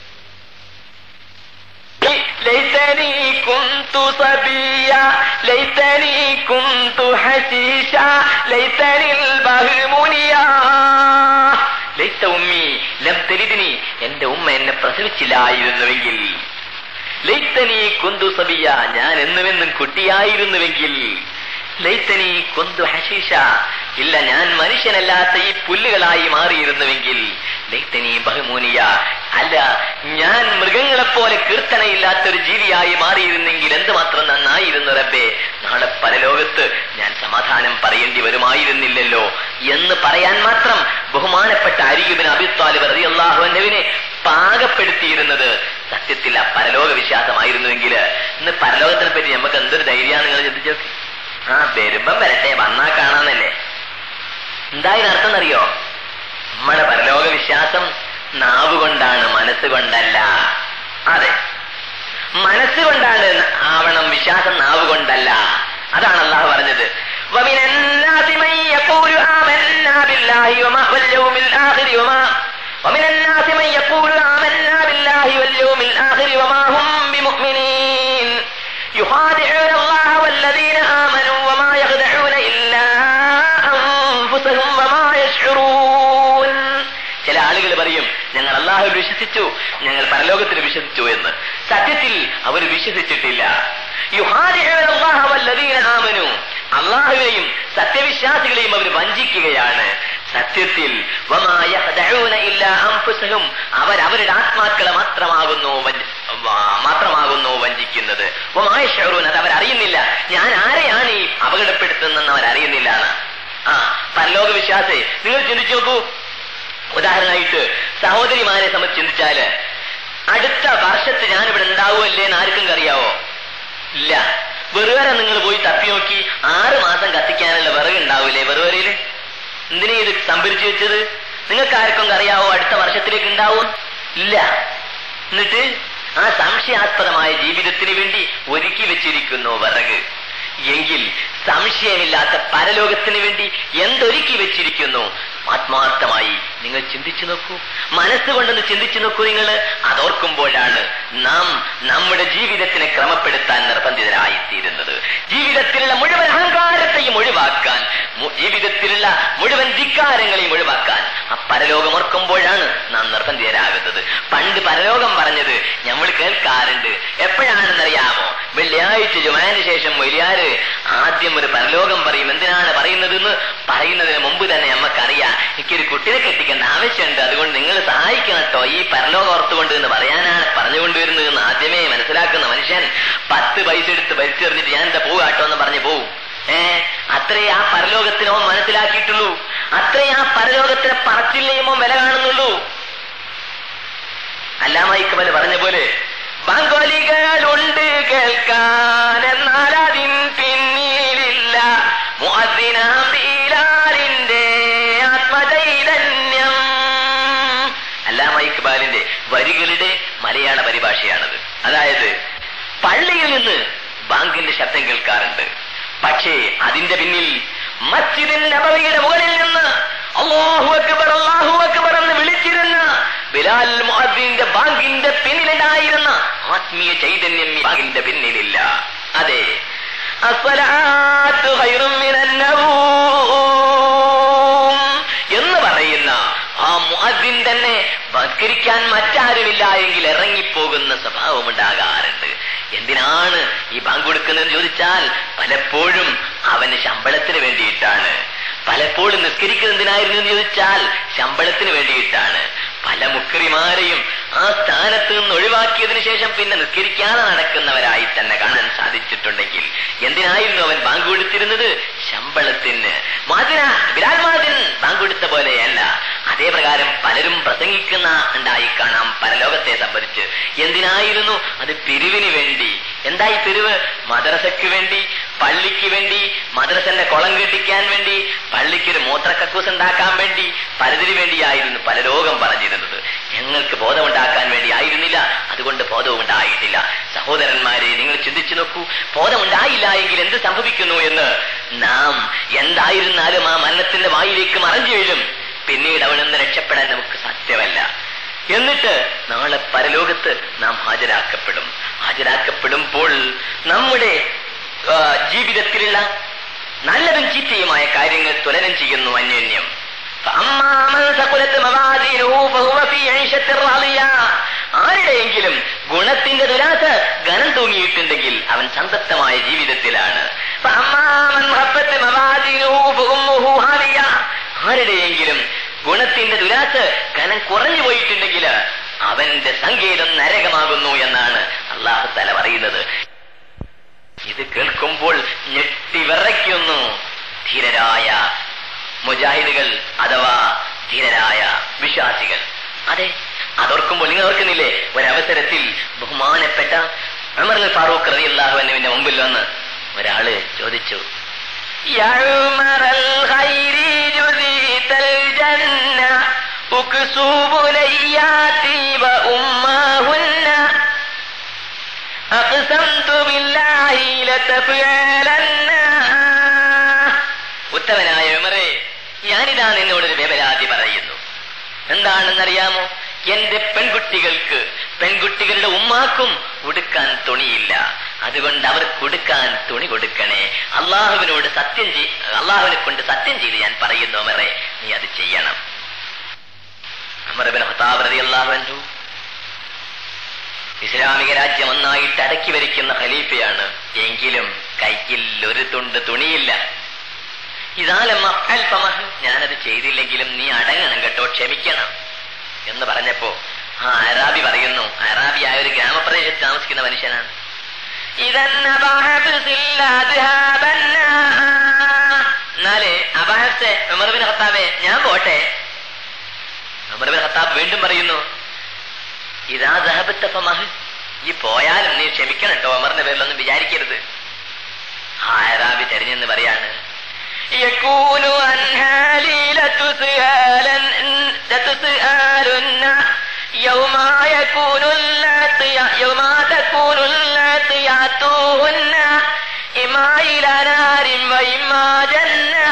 B: ليتني كنت صبيا ليتني كنت حشيشا ليتني البهر منيا
A: ലൈസ ഉമ്മി ലം തലിദിനി എന്റെ ഉമ്മ എന്നെ പ്രസവിച്ചില്ലായിരുന്നുവെങ്കിൽ ലൈത്തനി കുന്തു സബിയ ഞാൻ എന്നുമെന്നും കുട്ടിയായിരുന്നുവെങ്കിൽ ലൈത്തനി കുന്തു ഹഷീഷ ഇല്ല ഞാൻ മനുഷ്യനല്ലാത്ത ഈ പുല്ലുകളായി മാറിയിരുന്നുവെങ്കിൽ ലൈത്തനി ബഹുമൂനിയ അല്ല ഞാൻ മൃഗങ്ങളെപ്പോലെ കീർത്തനയില്ലാത്തൊരു ജീവിയായി മാറിയിരുന്നെങ്കിൽ എന്തുമാത്രം നന്നായിരുന്നു റബ്ബേ നാളെ പരലോകത്ത് ഞാൻ സമാധാനം പറയേണ്ടി വരുമായിരുന്നില്ലല്ലോ എന്ന് പറയാൻ മാത്രം ബഹുമാനപ്പെട്ട അരിയുബിന് അബിത്വാലിബ് റളിയല്ലാഹു അൻഹുവിനെ പാകപ്പെടുത്തിയിരുന്നത് സത്യത്തിൽ ആ പരലോക വിശ്വാസമായിരുന്നുവെങ്കിൽ ഇന്ന് പരലോകത്തിനെ പറ്റി നമുക്ക് എന്തൊരു ധൈര്യമാണ് നിങ്ങൾ ചിന്തിച്ചു ആ വരുമ്പം വരട്ടെ വന്നാ കാണാന്നല്ലേ എന്തായാലും അർത്ഥം എന്നറിയോ നമ്മുടെ പരലോക വിശ്വാസം നാവ് കൊണ്ടാണ് മനസ്സുകൊണ്ടല്ല അതെ മനസ്സുകൊണ്ടാണ് ആവണം വിശ്വാസം നാവ് കൊണ്ടല്ല അതാണ് അള്ളാഹു പറഞ്ഞത്
B: ومن الناس من يقول آمنا بالله وما واليوم الآخر وما ومن الناس من يقول آمنا بالله واليوم الآخر وما هم بمؤمنين يخادعون الله والذين آمنوا وما يخدعون إلا أنفسهم وما يشعرون
A: ചില ആളുകൾ പറയും ഞങ്ങൾ അള്ളാഹുവിൽ വിശ്വസിച്ചു ഞങ്ങൾ പരലോകത്തിൽ വിശ്വസിച്ചു എന്ന് സത്യത്തിൽ അവർ വിശ്വസിച്ചിട്ടില്ല യുഹാദിഊന അല്ലാഹ വല്ലദീന ആമനു അള്ളാഹുവിനെയും സത്യവിശ്വാസികളെയും അവർ വഞ്ചിക്കുകയാണ് സത്യത്തിൽ വമാ യഖ്ദഊന ഇല്ലാ അൻഫുസഹും അവർ അവരുടെ ആത്മാക്കളെ മാത്രമാകുന്നു വഞ്ച- വാ- മാത്രമാകുന്നു വഞ്ചിക്കുന്നത് വമാ യശ്ഉറൂന അത് അവർ അറിയുന്നില്ല ഞാൻ ആരെയാണ് ഈ അപകടപ്പെടുത്തുന്നതെന്ന് അവർ അറിയുന്നില്ല എന്ന് ആ പരലോക വിശ്വാസേ നിങ്ങൾ ചിന്തിച്ചു നോക്കൂ ഉദാഹരണമായിട്ട് സഹോദരിമാരെ സംബന്ധിച്ച് ചിന്തിച്ചാല് അടുത്ത വർഷത്ത് ഞാനിവിടെ ഉണ്ടാവുമല്ലേ എന്ന് ആർക്കും അറിയാവോ ഇല്ല വെറുവരെ നിങ്ങൾ പോയി തപ്പി നോക്കി ആറ് മാസം കത്തിക്കാനുള്ള വിറക് ഉണ്ടാവില്ലേ വെറുവരയില് എന്തിനാ ഇത് സംഭരിച്ചു വെച്ചത് നിങ്ങൾക്ക് ആർക്കും അറിയാവോ അടുത്ത വർഷത്തിലേക്ക് ഉണ്ടാവും ഇല്ല എന്നിട്ട് ആ സംശയാസ്പദമായ ജീവിതത്തിന് വേണ്ടി ഒരുക്കി വെച്ചിരിക്കുന്നു വിറക് എങ്കിൽ സംശയമില്ലാത്ത പരലോകത്തിന് വേണ്ടി എന്തൊരുക്കി വെച്ചിരിക്കുന്നു ആത്മാർത്ഥമായി നിങ്ങൾ ചിന്തിച്ചു നോക്കൂ മനസ്സുകൊണ്ടൊന്ന് ചിന്തിച്ചു നോക്കൂ നിങ്ങൾ അതോർക്കുമ്പോഴാണ് നാം നമ്മുടെ ജീവിതത്തിനെ ക്രമപ്പെടുത്താൻ നിർബന്ധിതരായിത്തീരുന്നത് ജീവിതത്തിലുള്ള മുഴുവൻ അഹങ്കാരത്തെയും ഒഴിവാക്കാൻ മു- ജീവിതത്തിലുള്ള മുഴുവൻ ധിക്കാരങ്ങളെയും ഒഴിവാക്കാൻ ആ പരലോകം ഓർക്കുമ്പോഴാണ് നാം നിർബന്ധിതരാകുന്നത് പണ്ട് പരലോകം പറഞ്ഞത് നമ്മൾ കേൾക്കാറുണ്ട് എപ്പോഴാണെന്നറിയാമോ വെള്ളിയാഴ്ച ജുമാന് ശേഷം വലിയാര് ആദ്യം ഒരു പരലോകം പറയും എന്തിനാണ് പറയുന്നതെന്ന് പറയുന്നതിന് മുമ്പ് തന്നെ നമുക്കറിയാം എനിക്കൊരു കുട്ടിയെ കെട്ടിക്കേണ്ട ആവശ്യമുണ്ട് അതുകൊണ്ട് നിങ്ങൾ സഹായിക്കണം കേട്ടോ ഈ പരലോകം ഓർത്തുകൊണ്ട് എന്ന് പറയാനാണ് പറഞ്ഞുകൊണ്ടുവരുന്നത് എന്ന് ആദ്യമേ മനസ്സിലാക്കുന്ന മനുഷ്യൻ പത്ത് പൈസ എടുത്ത് ഭരിച്ചെറിഞ്ഞിട്ട് ഞാൻ എന്താ പോകാട്ടോ എന്ന് പറഞ്ഞു പോവും ഏ അത്രേ ആ പരലോകത്തിനോ മനസ്സിലാക്കിയിട്ടുള്ളൂ അത്രേ ആ പരലോകത്തിനെ പറച്ചില്ലേമോ വില കാണുന്നുള്ളൂ അല്ലാമ ഇക്കമൽ പറഞ്ഞ പോലെ
B: ബാങ്കൊലികളുണ്ട് കേൾക്കാൻ എന്നാൽ അതിൻ പിന്നിൽ ഇക്ബാലിന്റെ വരികളുടെ മലയാള പരിഭാഷയാണത് അതായത് പള്ളിയിൽ നിന്ന് ബാങ്കിന്റെ ശബ്ദം കേൾക്കാറുണ്ട് പക്ഷേ അതിന്റെ പിന്നിൽ മസ്ജിദിൻ നബവിയുടെ മുകളിൽ നിന്ന് അള്ളാഹു അക്ബർ അള്ളാഹു അക്ബർ എന്ന് വിളിച്ചിരുന്ന ബിലാൽ മുഅദ്ദിന്റെ ബാങ്കിന്റെ പിന്നിലുണ്ടായിരുന്ന ആത്മീയ ചൈതന്യം ഈ ബാങ്കിന്റെ പിന്നിലില്ല അതെ അസ്സലാത്തു ഖൈറും മിനൻ നൗം എന്ന് പറയുന്ന ആ മുഅദ്ദിൻ തന്നെ വസ്കരിക്കാൻ മറ്റാരുമില്ല എങ്കിൽ ഇറങ്ങിപ്പോകുന്ന സ്വഭാവം ഉണ്ടാകാറുണ്ട് എന്തിനാണ് ഈ ബാങ്ക് കൊടുക്കുന്നതെന്ന് ചോദിച്ചാൽ പലപ്പോഴും അവന് ശമ്പളത്തിന് വേണ്ടിയിട്ടാണ് പലപ്പോഴും നിസ്കരിക്കുന്നത് എന്തിനായിരുന്നു എന്ന് ചോദിച്ചാൽ ശമ്പളത്തിന് വേണ്ടിയിട്ടാണ് പല മുക്കറിമാരെയും ആ സ്ഥാനത്ത് നിന്ന് ഒഴിവാക്കിയതിനു ശേഷം പിന്നെ നിസ്കരിക്കാതെ നടക്കുന്നവരായി തന്നെ കാണാൻ സാധിച്ചിട്ടുണ്ടെങ്കിൽ എന്തിനായിരുന്നു അവൻ ബാങ്ക് കൊടുത്തിരുന്നത് ശമ്പളത്തിന് മാതിന ബിലാൽ മാതിൻ ബാങ്ക് കൊടുത്ത പോലെയല്ല അതേ പ്രകാരം പലരും പ്രസംഗിക്കുന്ന ഉണ്ടായി കാണാം പരലോകത്തെ സംബന്ധിച്ച് എന്തിനായിരുന്നു അത് പിരിവിന് വേണ്ടി എന്തായി പിരിവ് മദ്രസയ്ക്ക് വേണ്ടി പള്ളിക്ക് വേണ്ടി മദ്രസന്റെ കുളം കെട്ടിക്കാൻ വേണ്ടി പള്ളിക്ക് ഒരു മൂത്രക്കക്കൂസ് ഉണ്ടാക്കാൻ വേണ്ടി പലതിനു വേണ്ടിയായിരുന്നു പല രോഗം പറഞ്ഞിരുന്നത് ഞങ്ങൾക്ക് ബോധമുണ്ടാക്കാൻ വേണ്ടി ആയിരുന്നില്ല അതുകൊണ്ട് ബോധവും ഉണ്ടായിട്ടില്ല സഹോദരന്മാരെ നിങ്ങൾ ചിന്തിച്ചു നോക്കൂ ബോധമുണ്ടായില്ല എങ്കിൽ എന്ത് സംഭവിക്കുന്നു എന്ന് നാം എന്തായിരുന്നാലും ആ മരണത്തിന്റെ വായിലേക്ക് മറഞ്ഞു വീഴും പിന്നീട് അവിടെ നിന്ന് രക്ഷപ്പെടാൻ നമുക്ക് സാധ്യമല്ല എന്നിട്ട് നാളെ പരലോകത്ത് നാം ഹാജരാക്കപ്പെടും ഹാജരാക്കപ്പെടുമ്പോൾ നമ്മുടെ ആ, ജീവിതത്തിലുള്ള നല്ലതും ചീത്തയുമായ കാര്യങ്ങൾ തുലനം ചെയ്യുന്നു അന്യോന്യം فأما من ثقلت موازينه فهو في عيشة راضية. ആരുടെയെങ്കിലും ഗുണത്തിന്റെ ദുരാസ ഘനം തൂങ്ങിയിട്ടുണ്ടെങ്കിൽ അവൻ സംതപ്തമായ ജീവിതത്തിലാണ് فأما من خفت موازينه فأمه هاوية. ആരുടെയെങ്കിലും ഗുണത്തിന്റെ ദുരാസ ഘനം കുറഞ്ഞു പോയിട്ടുണ്ടെങ്കിൽ അവന്റെ സങ്കേതം നരകമാകുന്നു എന്നാണ് അള്ളാഹു തല പറയുന്നത് ഇത് കേൾക്കുമ്പോൾ ഞെട്ടിവിറയ്ക്കുന്നു ധീരരായ മുജാഹിദുകൾ അഥവാ ധീരരായ വിശ്വാസികൾ അതെ അതോർക്കുമ്പോൾ നിങ്ങൾ ഓർക്കുന്നില്ലേ ഒരവസരത്തിൽ ബഹുമാനപ്പെട്ട ഉമർ അൽ ഫാറൂഖ് റതി അള്ളാഹുവിന്റെ മുമ്പിൽ വന്ന് ഒരാള് ചോദിച്ചു "യാ ഉമറൽ ഖൈരി ജുദീതൽ ജന്ന ഉക്സൂബു ലയ്യാതി വ ഉമ്മാഹുന്ന أقسمت بالله لتفعلن ഉത്തമനായ ഉമറേ ഞാനിതാ നിന്നോടൊരു വേവലാതി പറയുന്നു എന്താണെന്നറിയാമോ എന്റെ പെൺകുട്ടികൾക്ക് പെൺകുട്ടികളുടെ ഉമ്മാക്കും ഉടുക്കാൻ തുണിയില്ല അതുകൊണ്ട് അവർക്ക് ഉടുക്കാൻ തുണി കൊടുക്കണേ അള്ളാഹുവിനോട് സത്യം ചെയ് അള്ളാഹുവിനെ കൊണ്ട് സത്യം ചെയ്ത് ഞാൻ പറയുന്നു ഉമറേ നീ അത് ചെയ്യണം അമർബിൻ ഹത്താബ് റളിയല്ലാഹു അൻഹു ഇസ്ലാമിക രാജ്യം ഒന്നായിട്ട് അടക്കി ഭരിക്കുന്ന ഖലീഫയാണ് എങ്കിലും കൈക്കിൽ ഒരു തുണ്ട് തുണിയില്ല ഇതാലമ്മ അല്പമഹ ഞാനത് ചെയ്തില്ലെങ്കിലും നീ അടങ്ങണം കേട്ടോ ക്ഷമിക്കണം എന്ന് പറഞ്ഞപ്പോ ആ അറാബി പറയുന്നു അറാബിയായ ഒരു ഗ്രാമപ്രദേശത്ത് താമസിക്കുന്ന മനുഷ്യനാണ് ഇതെന്ന എന്നാലേ അബാഹത്തെ ഉമർബിൻ ഹത്താബെ ഞാൻ പോട്ടെ ഉമർബിൻ ഹത്താബ് വീണ്ടും പറയുന്നു ഇതാ ദഹബത്തഫമഹ് ഈ പോയാലും നീ ക്ഷമിക്കണം കേട്ടോ അമറിന്റെ പേരിലൊന്നും വിചാരിക്കരുത് ആരാബി തെരഞ്ഞെന്ന് പറയാണ് يكون عنها ليلة سؤالا تسألن يوم يكون اللاطية يوم تكون اللاطياتهن إما إلى نار وإما جنة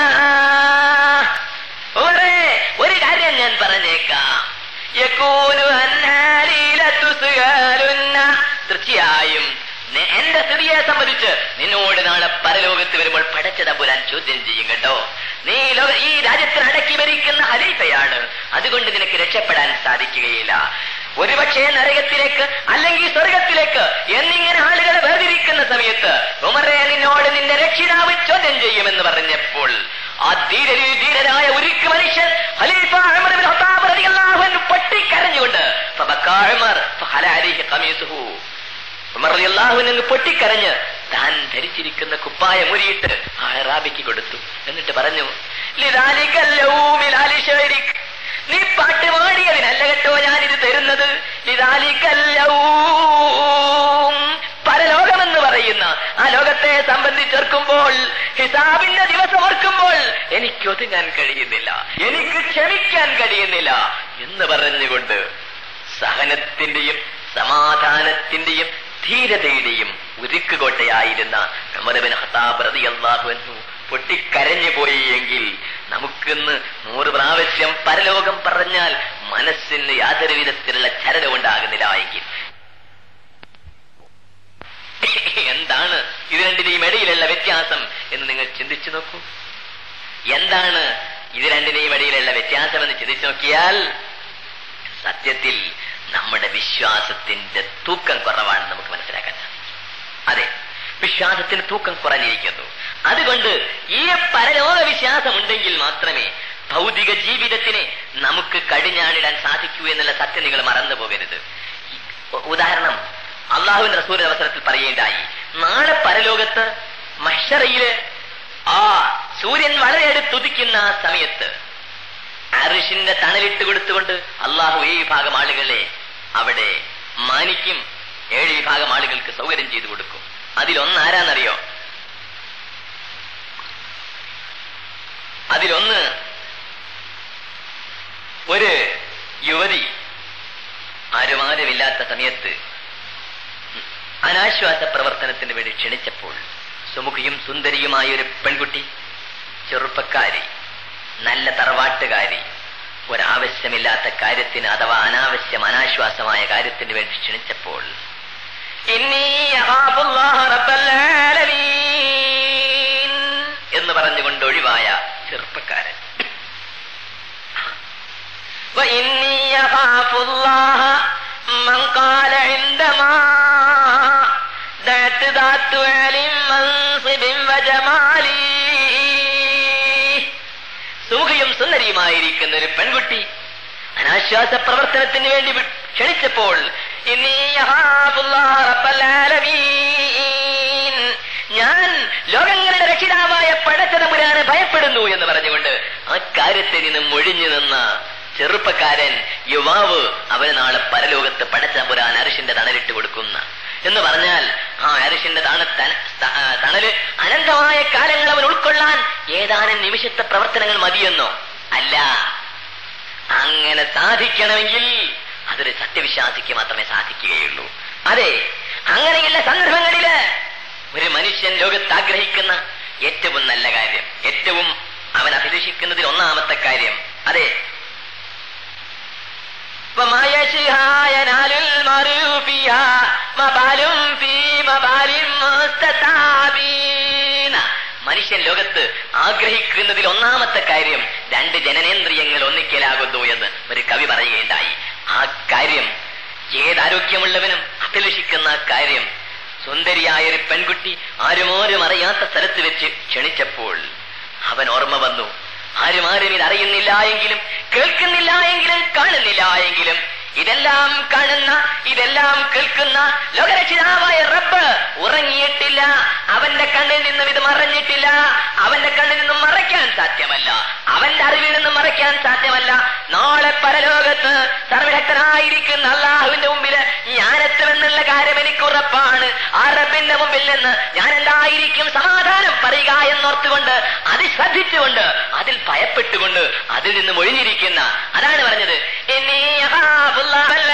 B: ഒരേ ഒരു കാര്യം ഞാൻ പറഞ്ഞേക്കാം യകൂനു അന്നാലീലത്തു സുഗാലുന്ന. തീർച്ചയായും നി- എന്റെ സ്ഥിതിയെ സംബന്ധിച്ച് നിന്നോട് നാളെ പരലോകത്ത് വരുമ്പോൾ പടച്ച തമ്പുരാൻ ചോദ്യം ചെയ്യും കേട്ടോ നീ ലോക ഈ രാജ്യത്തിന് അടക്കി ഭരിക്കുന്ന ഹലീഫയാണ് അതുകൊണ്ട് നിനക്ക് രക്ഷപ്പെടാൻ സാധിക്കുകയില്ല ഒരുപക്ഷേ നരകത്തിലേക്ക് അല്ലെങ്കിൽ സ്വർഗത്തിലേക്ക് എന്നിങ്ങനെ ആളുകളെ വേർതിരിക്കുന്ന സമയത്ത് ഉമറെ നിന്നോട് നിന്റെ രക്ഷിതാവ് ചോദ്യം ചെയ്യുമെന്ന് പറഞ്ഞപ്പോൾ ആ ധീരരിൽ ധീരനായ ഉരുക്ക് മനുഷ്യൻ ഖലീഫ ഉമർ ഇബ്നു ഖത്താബ് റളിയല്ലാഹു അൻഹു പൊട്ടിക്കരഞ്ഞുകൊണ്ട് ഫബക്കാ ഉമർ ഫഖല അലൈഹി ഖമീസുഹു ഉമർ റളിയല്ലാഹു അൻഹു പൊട്ടിക്കരഞ്ഞ് താൻ ധരിച്ചിരിക്കുന്ന കുപ്പായ മുരിയിട്ട് ആ അറാബിക്ക് കൊടുത്തു എന്നിട്ട് പറഞ്ഞു ലിദാലിക്കൽ യൗമിൽ അലിശരിക് നീ പാട്ട് പാടിയതിനല്ല കേട്ടോ ഞാനിത് തരുന്നത് ലിദാലിക്കൽ യൗം പരലോകമെന്ന് പറയുന്ന ആ ലോകത്തെ സംബന്ധിച്ചോർക്കുമ്പോൾ ഹിസാബിന്റെ ദിവസം ഓർക്കുമ്പോൾ എനിക്ക് ഒതുങ്ങാൻ കഴിയുന്നില്ല എനിക്ക് ക്ഷമിക്കാൻ കഴിയുന്നില്ല എന്ന് പറഞ്ഞുകൊണ്ട്
A: സഹനത്തിന്റെയും സമാധാനത്തിന്റെയും ധീരതയുടെയും ഉരുക്കുകോട്ടയായിരുന്ന ഉമർബിൻ ഖത്താബ് റളിയല്ലാഹു അൻഹു പൊട്ടിക്കരഞ്ഞു പോയി എങ്കിൽ നമുക്കിന്ന് നൂറ് പ്രാവശ്യം പരലോകം പറഞ്ഞാൽ മനസ്സിന് യാതൊരു വിധത്തിലുള്ള ചലനം ഉണ്ടാകുന്നില്ല എങ്കിൽ എന്താണ് ഇത് രണ്ടിന്റെയും ഇടയിലുള്ള വ്യത്യാസം എന്ന് നിങ്ങൾ ചിന്തിച്ചു നോക്കൂ എന്താണ് ഇത് രണ്ടിന്റെയും ഇടയിലുള്ള വ്യത്യാസം എന്ന് ചിന്തിച്ചു നോക്കിയാൽ സത്യത്തിൽ നമ്മുടെ വിശ്വാസത്തിന്റെ തൂക്കം കുറവാണ് നമുക്ക് മനസ്സിലാക്കാൻ സാധിക്കും അതെ വിശ്വാസത്തിന് തൂക്കം കുറഞ്ഞിരിക്കുന്നു അതുകൊണ്ട് ഈ പരലോക വിശ്വാസം ഉണ്ടെങ്കിൽ മാത്രമേ ഭൗതിക ജീവിതത്തിനെ നമുക്ക് കടിഞ്ഞാണിടാൻ സാധിക്കൂ എന്നുള്ള സത്യം നിങ്ങൾ മറന്നു പോകരുത് ഉ- ഉദാഹരണം അള്ളാഹുവിന്റെ റസൂലിന്റെ അവസരത്തിൽ പറയുകയുണ്ടായി നാളെ പരലോകത്ത് മഷറയില് ആ സൂര്യൻ വളരെ അടുത്തുദിക്കുന്ന ആ സമയത്ത് അറിഷിന്റെ തണലിട്ട് കൊടുത്തുകൊണ്ട് അള്ളാഹു ഏഴ് വിഭാഗം ആളുകളെ അവിടെ മാനിക്കും ഏഴ് വിഭാഗം ആളുകൾക്ക് സൗകര്യം ചെയ്തു കൊടുക്കും അതിലൊന്ന് ആരാന്നറിയോ അതിലൊന്ന് ഒരു യുവതി ആരുമാരുമില്ലാത്ത സമയത്ത് അനാശ്വാസ പ്രവർത്തനത്തിന് വേണ്ടി ക്ഷണിച്ചപ്പോൾ സുമുഖിയും സുന്ദരിയുമായ ഒരു പെൺകുട്ടി ചെറുപ്പക്കാരി നല്ല തറവാട്ടുകാരി ഒരാവശ്യമില്ലാത്ത കാര്യത്തിന് അഥവാ അനാവശ്യം അനാശ്വാസമായ കാര്യത്തിന് വേണ്ടി ക്ഷണിച്ചപ്പോൾ ഇന്നീ അഖാഫുല്ലാഹ റബ്ബൽ ആലമീൻ എന്ന് പറഞ്ഞുകൊണ്ട് ഒഴിവായ ചെറുപ്പക്കാരൻ وإني أخاف الله من قال عندما دعت ذات عال منصب وجمالي സുഖയും സുന്ദരിയുമായിരിക്കുന്ന ഒരു പെൺകുട്ടി അനാശ്വാസ പ്രവർത്തനത്തിന് വേണ്ടി വി- ക്ഷണിച്ചപ്പോൾ ഇന്നീ യഹാഫുല്ലാഹ റബ്ബൽ ആലമീൻ. ഞാൻ ലോകങ്ങളുടെ രക്ഷിതാവായ പടച്ചതമ്പുരാനെ ഭയപ്പെടുന്നു എന്ന് പറഞ്ഞുകൊണ്ട് ആ കാര്യത്തിൽ നിന്ന് മൊഴിഞ്ഞു നിന്ന ചെറുപ്പക്കാരൻ യുവാവ് അവന് നാളെ പരലോകത്ത് പടച്ചമ്പുരാൻ അരിശിന്റെ തണലിട്ട് കൊടുക്കുന്ന എന്ന് പറഞ്ഞാൽ ആ അരിശിന്റെ തണ തന- ത- ആ, തണല് അനന്തമായ കാലങ്ങൾ അവൻ ഉൾക്കൊള്ളാൻ ഏതാനും നിമിഷത്തെ പ്രവർത്തനങ്ങൾ മതിയെന്നോ അല്ല അങ്ങനെ സാധിക്കണമെങ്കിൽ അതൊരു സത്യവിശ്വാസിക്ക് മാത്രമേ സാധിക്കുകയുള്ളൂ അതെ അങ്ങനെയുള്ള സന്ദർഭങ്ങളില് ഒരു മനുഷ്യൻ ലോകത്ത് ആഗ്രഹിക്കുന്ന ഏറ്റവും നല്ല കാര്യം ഏറ്റവും അവൻ അഭിലഷിക്കുന്നതിൽ ഒന്നാമത്തെ കാര്യം അതെ وما يشها ينال المرء فيها مبال في مبال مستتابين മനുഷ്യൻ ലോകത്ത് ആഗ്രഹിക്കുന്നതിൽ ഒന്നാമത്തെ കാര്യം രണ്ട് ജനനേന്ദ്രിയങ്ങൾ ഒന്നിക്കലാകുന്നു എന്ന് ഒരു കവി പറയുകയുണ്ടായി ആ കാര്യം ഏതാരോഗ്യമുള്ളവനും അഭിലഷിക്കുന്ന ആ കാര്യം സുന്ദരിയായ ഒരു പെൺകുട്ടി ആരുമാരും അറിയാത്ത സ്ഥലത്ത് വെച്ച് ക്ഷണിച്ചപ്പോൾ അവൻ ഓർമ്മ വന്നു ആരും ആരും ഇത് അറിയുന്നില്ല എങ്കിലും കേൾക്കുന്നില്ല എങ്കിലും കാണുന്നില്ല എങ്കിലും ഇതെല്ലാം കാണുന്ന ഇതെല്ലാം കേൾക്കുന്ന ലോകരക്ഷിതാവായ റബ്ബ് ഉറങ്ങിയിട്ടില്ല അവന്റെ കണ്ണിൽ നിന്നും ഇത് മറഞ്ഞിട്ടില്ല അവന്റെ കണ്ണിൽ നിന്നും മറയ്ക്കാൻ സാധ്യമല്ല അവന്റെ അറിവിൽ നിന്നും മറയ്ക്കാൻ സാധ്യമല്ല നാളെ പരലോകത്ത് സർവശക്തനായിരിക്കുന്ന അള്ളാഹുവിന്റെ മുമ്പില് ഞാനെത്തുമെന്നുള്ള കാര്യം എനിക്ക് ഉറപ്പാണ് ആ റബ്ബിന്റെ മുമ്പിൽ നിന്ന് ഞാൻ എന്തായിരിക്കും സമാധാനം പറയുക എന്നോർത്തുകൊണ്ട് അത് ശ്രദ്ധിച്ചുകൊണ്ട് അതിൽ ഭയപ്പെട്ടുകൊണ്ട് അതിൽ നിന്നും ഒഴിഞ്ഞിരിക്കുന്ന അതാണ് പറഞ്ഞത് "ഇന്നീ അഖാഫുല്ലാഹൽ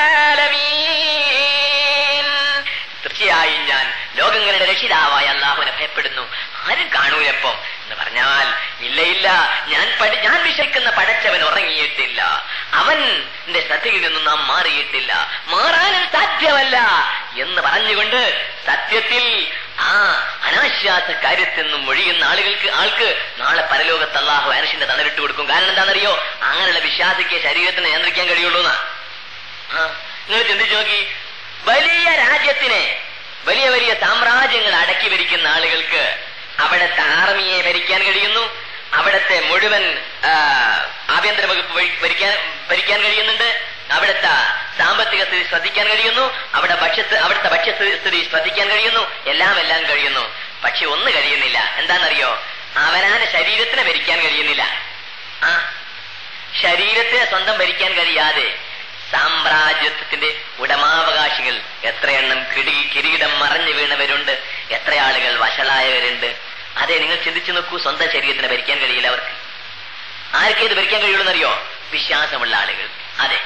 A: ആലമീൻ." തീർച്ചയായും ഞാൻ ലോകങ്ങളുടെ രക്ഷിതാവായ അള്ളാഹുവിനെ ഭയപ്പെടുന്നു ആരും കാണൂലപ്പം എന്ന് പറഞ്ഞാൽ ഇല്ല ഇല്ല ഞാൻ പഠി ഞാൻ വിശ്വസിക്കുന്ന പടച്ചവൻ ഉറങ്ങിയിട്ടില്ല അവന്റെ ശ്രദ്ധയിൽ നിന്നും നാം മാറിയിട്ടില്ല മാറാനും സാധ്യമല്ല എന്ന് പറഞ്ഞുകൊണ്ട് സത്യത്തിൽ ആ അനാശ്വാസ കാര്യത്തിൽ നിന്നും ഒഴിയുന്ന ആളുകൾക്ക് ആൾക്ക് നാളെ പരലോകത്ത് അള്ളാഹു അനുഷിന്റെ തണലിട്ട് കൊടുക്കും കാരണം എന്താണെന്നറിയോ അങ്ങനെയുള്ള വിശ്വാസിക്ക് ശരീരത്തിനെ നിയന്ത്രിക്കാൻ കഴിയുള്ളൂ എന്നാ ആ, നിങ്ങൾ ചിന്തിച്ചു നോക്കി വലിയ രാജ്യത്തിനെ വലിയ വലിയ സാമ്രാജ്യങ്ങൾ അടക്കി ഭരിക്കുന്ന ആളുകൾക്ക് അവിടുത്തെ ആർമിയെ ഭരിക്കാൻ കഴിയുന്നു അവിടുത്തെ മുഴുവൻ ആ, ആഭ്യന്തര വകുപ്പ് ഭരി- ഭരിക്കാൻ ഭരിക്കാൻ കഴിയുന്നുണ്ട് അവിടുത്തെ സാമ്പത്തിക സ്ഥിതി ശ്രദ്ധിക്കാൻ കഴിയുന്നു അവിടെ ഭക്ഷ്യസ്ഥ അവിടുത്തെ ഭക്ഷ്യസ്ഥിതി ശ്രദ്ധിക്കാൻ കഴിയുന്നു എല്ലാം എല്ലാം കഴിയുന്നു പക്ഷെ ഒന്ന് കഴിയുന്നില്ല എന്താണെന്നറിയോ അവനാന്റെ ശരീരത്തിനെ ഭരിക്കാൻ കഴിയുന്നില്ല ആ ശരീരത്തെ സ്വന്തം ഭരിക്കാൻ കഴിയാതെ സാമ്രാജ്യത്വത്തിന്റെ ഉടമാവകാശികൾ എത്രയെണ്ണം കിടി കിരീടം മറഞ്ഞു വീണവരുണ്ട് എത്ര ആളുകൾ വഷളായവരുണ്ട് അതെ നിങ്ങൾ ചിന്തിച്ചു നോക്കൂ സ്വന്തം ശരീരത്തിനെ ഭരിക്കാൻ കഴിയില്ല അവർക്ക് ആർക്കേ ഇത് ഭരിക്കാൻ കഴിയുള്ളൂ എന്നറിയോ വിശ്വാസമുള്ള ആളുകൾ അതെ